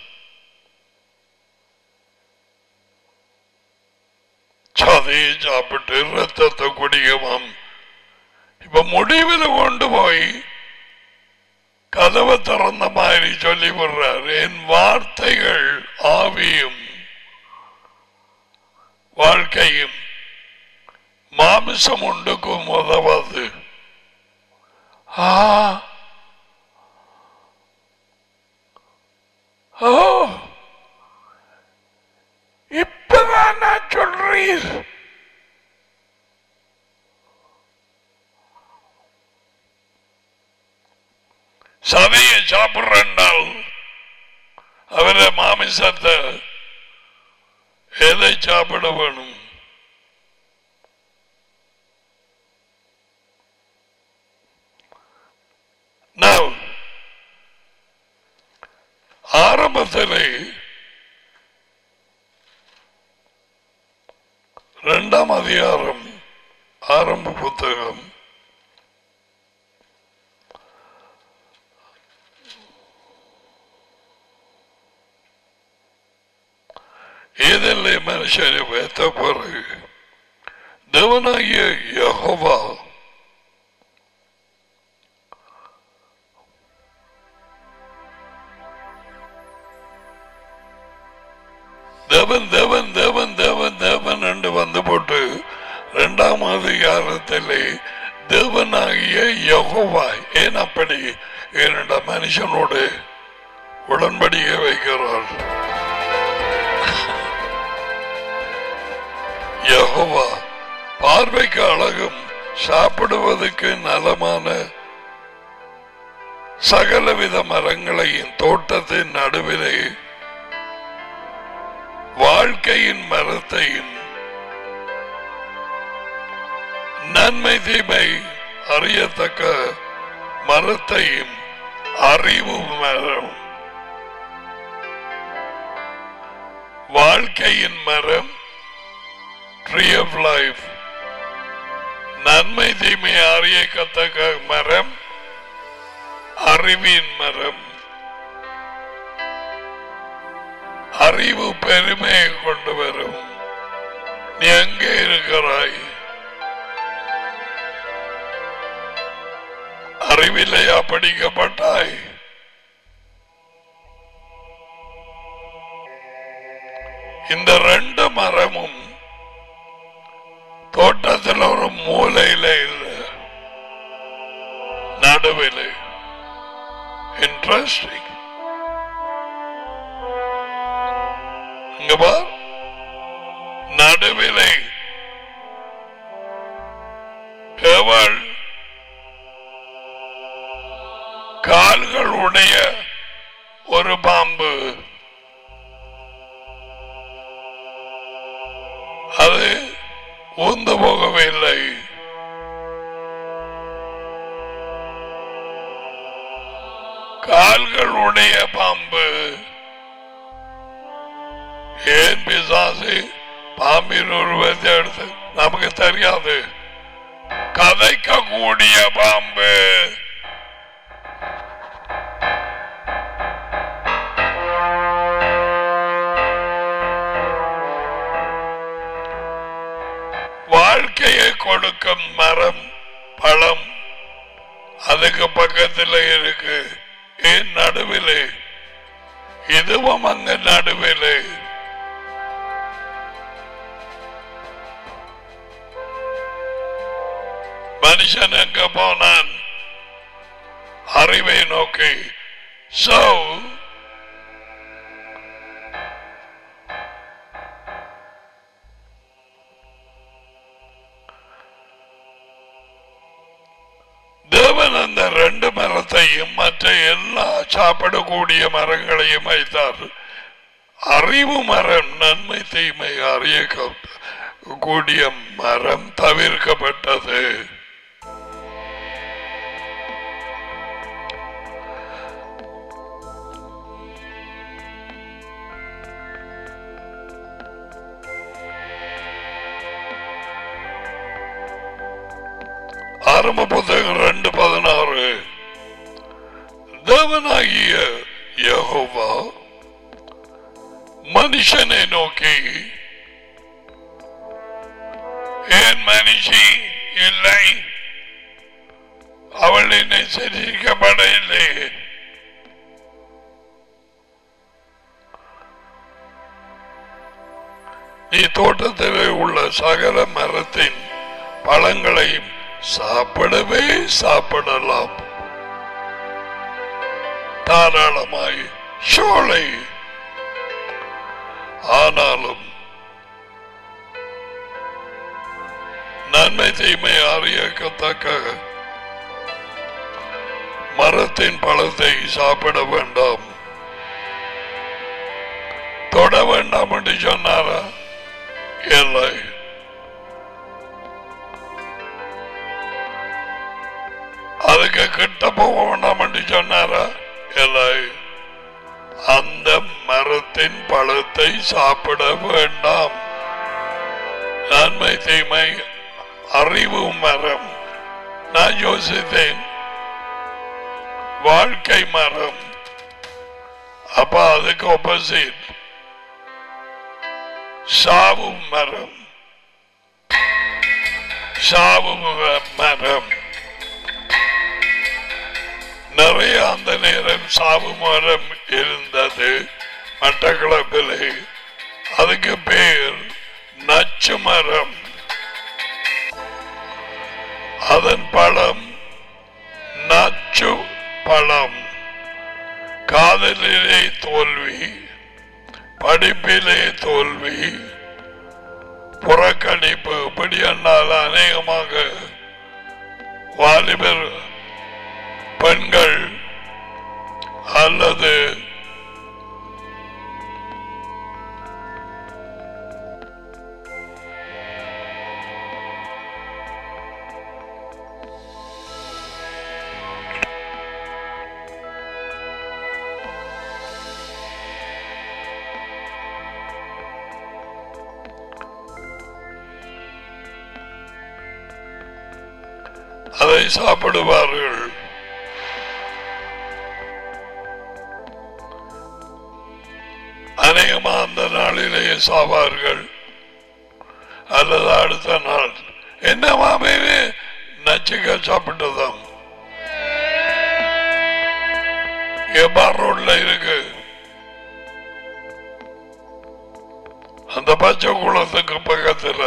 A: சதையை சாப்பிட்டு ரத்தத்தை குடிக்கவும் இப்ப முடிவில் கொண்டு போய் கதவை திறந்த மாதிரி சொல்லி விடுறார் என் வார்த்தைகள் ஆவியும் வாழ்க்கையும் மாமிசம் உண்டுக்கும் உதவாது ஆ ஓ இப்பதான் நான் சொல்றீர் சதையை சாப்பிடுறால் அவரை மாமிசத்தை எதை சாப்பிட வேணும் Now, ஆரம்பத்திலே இரண்டாம் அதிகாரம் ஆரம்ப புத்தகம் ஏதில்லை மனுஷனை வைத்த பிறகு தேவனாகிய யெகோவா தேவன் தேவன் தேவன் தேவன் தேவன் என்று வந்து போட்டு இரண்டாம் அதிகாரத்திலே தேவனாகிய யகோவா ஏன் அப்படி இரண்ட மனுஷனோடு உடன்படிக்கை வைக்கிறார் யகோவா பார்வைக்கு அழகும் சாப்பிடுவதற்கு நலமான சகலவித மரங்களையும் தோட்டத்தின் நடுவிலே வாழ்க்கையின் மரத்தையும் நன்மை தீமை அறியத்தக்க மரத்தையும் அறிவு மரம் வாழ்க்கையின் மரம் ட்ரீ ஆஃப் லைஃப் நன்மை தீமை அறியக்கத்தக்க மரம் அறிவின் மரம் அறிவு பெருமையை கொண்டு வரும் நீ எங்கே இருக்கிறாய் அறிவிலையா படிக்கப்பட்டாய் இந்த ரெண்டு மரமும் தோட்டத்தில் ஒரு மூலையில இல்லை நடுவில் இன்ட்ரெஸ்டிங் இங்க பார் நடுவிலே எவள் கால்களுடைய ஒரு பாம்பு அது ஊந்து போகவில்லை கால்களுடைய பாம்பு ஏன் பிசாசு பாம்பின் உருவத்தை எடுத்து நமக்கு தெரியாது கதைக்கக்கூடிய பாம்பு வாழ்க்கையை கொடுக்கும் மரம் பழம் அதுக்கு பக்கத்தில் இருக்கு ஏன் நடுவிலே இதுவும் அங்க நடுவிலே மனுஷன் எங்க போனான் அறிவை நோக்கி சோ தேவன் அந்த ரெண்டு மரத்தையும் மற்ற எல்லா சாப்பிடக்கூடிய மரங்களையும் வைத்தார் அறிவு மரம் நன்மை தீமை அறிய கூடிய மரம் தவிர்க்கப்பட்டது ஆரம்ப புத்தகம் ரெண்டு பதினாறு தேவனாகிய யெகோவா மனுஷனை நோக்கி ஏன் மனுஷி இல்லை அவள் என்னை சரிக்கப்படவில்லை நீ தோட்டத்திலே உள்ள சகல மரத்தின் பழங்களையும் சாப்பிடவே சாப்பிடலாம் தாராளமாய் சோலை ஆனாலும் நன்மை தீமை அறியக்கத்தக்க மரத்தின் பழத்தை சாப்பிட வேண்டாம் தொட வேண்டாம் என்று சொன்னாரா இல்லை அதுக்கு கிட்ட போக வேண்டாம் என்று சொன்னாரா இல்லை அந்த மரத்தின் பழத்தை சாப்பிட வேண்டாம் நன்மை தீமை அறிவு மரம் நான் யோசித்தேன் வாழ்க்கை மரம் அப்ப அதுக்கு ஆப்போசிட் சாவு மரம் சாவு மரம் நிறைய அந்த நேரம் சாவு மரம் இருந்தது மட்டக்களப்பிலே அதுக்கு பேர் நச்சு மரம் அதன் பழம் நச்சு பழம் காதலிலே தோல்வி படிப்பிலே தோல்வி புறக்கணிப்பு இப்படி என்னால் அநேகமாக வாலிபர் பெண்கள் அல்லது அதை சாப்பிடுவார்கள் அநேகமா அந்த நாளிலேயே சாவார்கள் அல்லது அடுத்த நாள் என்ன மாமே நச்சுக்க சாப்பிட்டதாம் எபார் ரோட்ல இருக்கு அந்த பச்சை குளத்துக்கு பக்கத்துல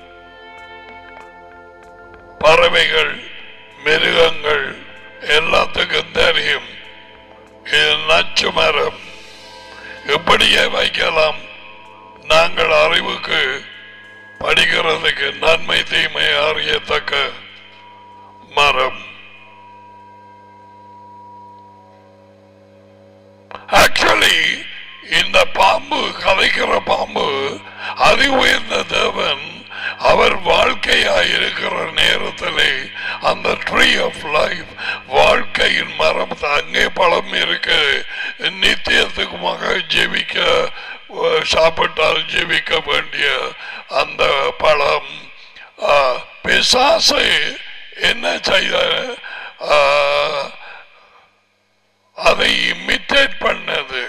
A: பறவைகள் மிருகங்கள் எல்லாத்துக்கும் தெரியும் இது நச்சு மரம் எப்படியே வைக்கலாம் நாங்கள் அறிவுக்கு படிக்கிறதுக்கு நன்மை தீமை அறியத்தக்க மரம் ஆக்சுவலி இந்த பாம்பு கதைக்கிற பாம்பு அதி உயர்ந்த தேவன் அவர் வாழ்க்கையாய் இருக்கிற நேரத்திலே அந்த ட்ரீ ஆஃப் லைஃப் வாழ்க்கையின் மரம் அங்கே பழம் இருக்கு நித்தியத்துக்குமாக ஜெபிக்க அஹ், சாப்பிட்டால் ஜெபிக்க வேண்டிய அந்த பழம் அஹ், பிசாசு என்ன செய்த அஹ், அதை இமிட்டேட் பண்ணது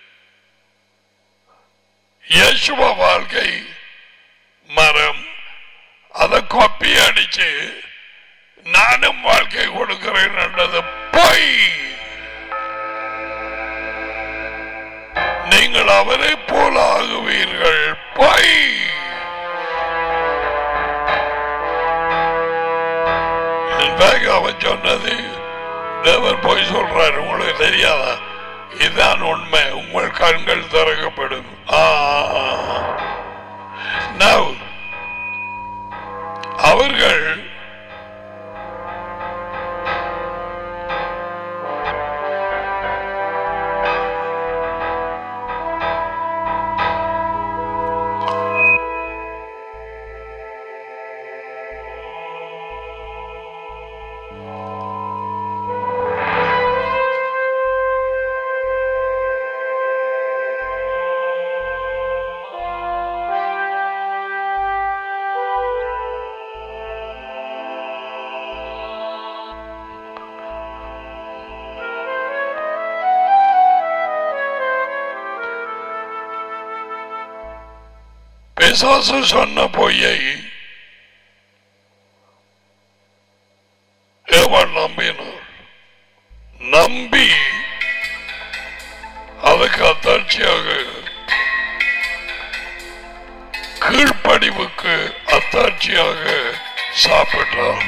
A: இயேசுவ வாழ்க்கை மரம் அதை கொப்பி அடிச்சு நானும் வாழ்க்கை கொடுக்கிறேன் என்றது பொய் நீங்கள் அவரை போல ஆகுவீர்கள் பொய் In fact, அவன் சொன்னது தேவன் போய் சொல்றாரு உங்களுக்கு தெரியாதா இதுதான் உண்மை உங்கள் கண்கள் திறக்கப்படும் ஆ, ஆ, ஆ. Now, அவர்கள் பிசாசு சொன்ன பொய்யை எவன் நம்பினார் நம்பி அதுக்கு அத்தாட்சியாக கீழ்ப்படிவுக்கு அத்தாட்சியாக சாப்பிட்டார்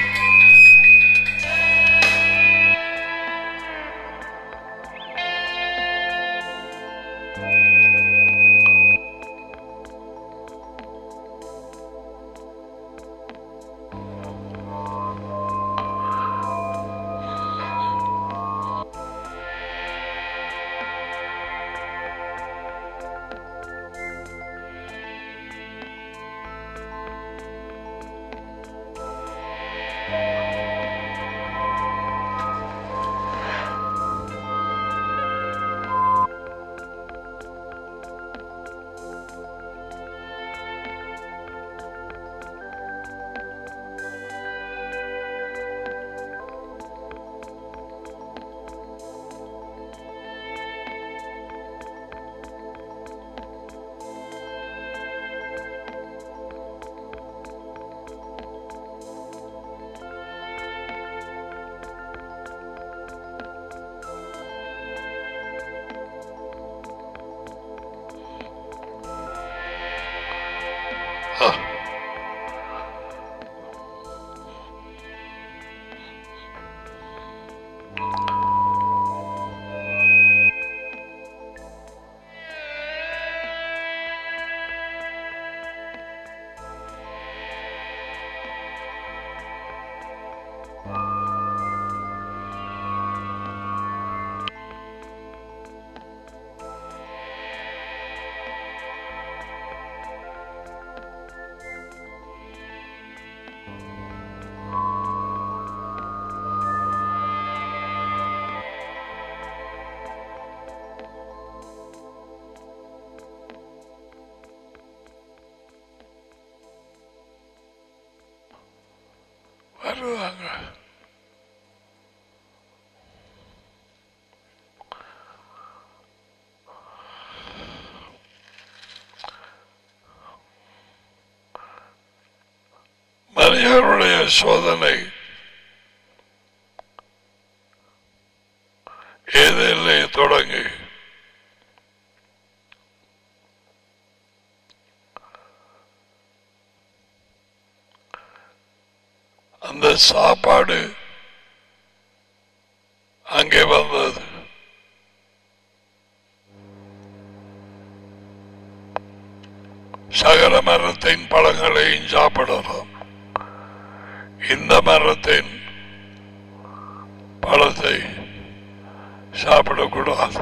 A: வருவாங்க அநேகருடைய சோதனை ஏதிலே தொடங்கி அந்த சாப்பாடு அங்கே வந்தது சகல மரத்தின் பழங்களையும் சாப்பிடலாம் இந்த மரத்தின் பழத்தை சாப்பிடக்கூடாது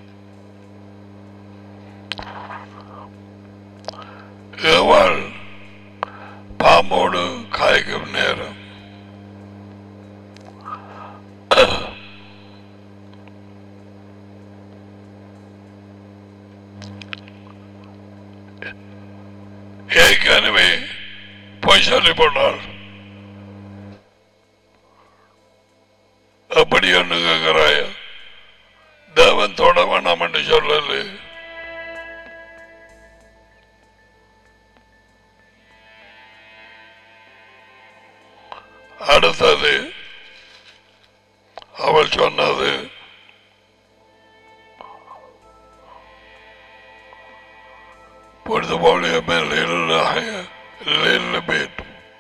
A: ஏவாள் பாம்போடு காய்க்கும் நேரம் ஏற்கனவே பொய் சொல்லி போனாள் அப்படி ஒண்ணு கேட்கிறாய தேவன் தொட வேணாம் என்று சொல்லல அடுத்தது அவள் சொன்னது பொழுது போலியமே little bit.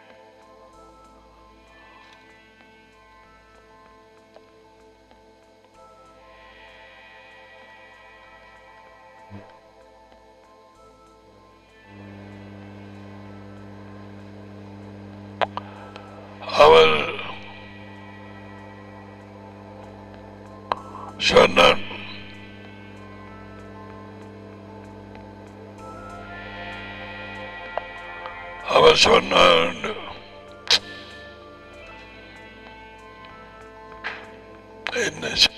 A: அவள் சொன்னான் அவள் சொன்னான் என்ன சொ-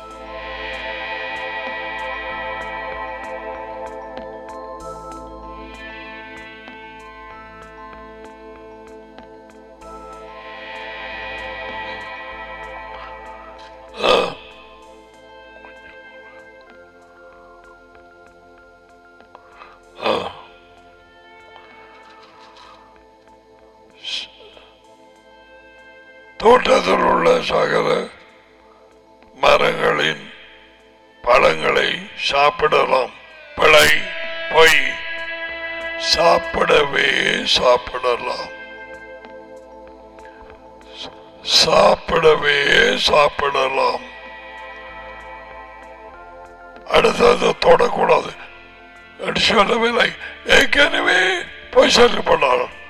A: ஆ. ஆ. தோட்டத்தில் உள்ள சகல மரங்களின் பழங்களை சாப்பிடலாம் பிழை பொய் சாப்பிடவே சாப்பிடலாம் சாப்பிடவே சாப்பிடலாம் அடுத்தது தொடக்கூடாது என்று சொல்லவில்லை ஏற்கனவே பொய் சொல்லப்படலாம்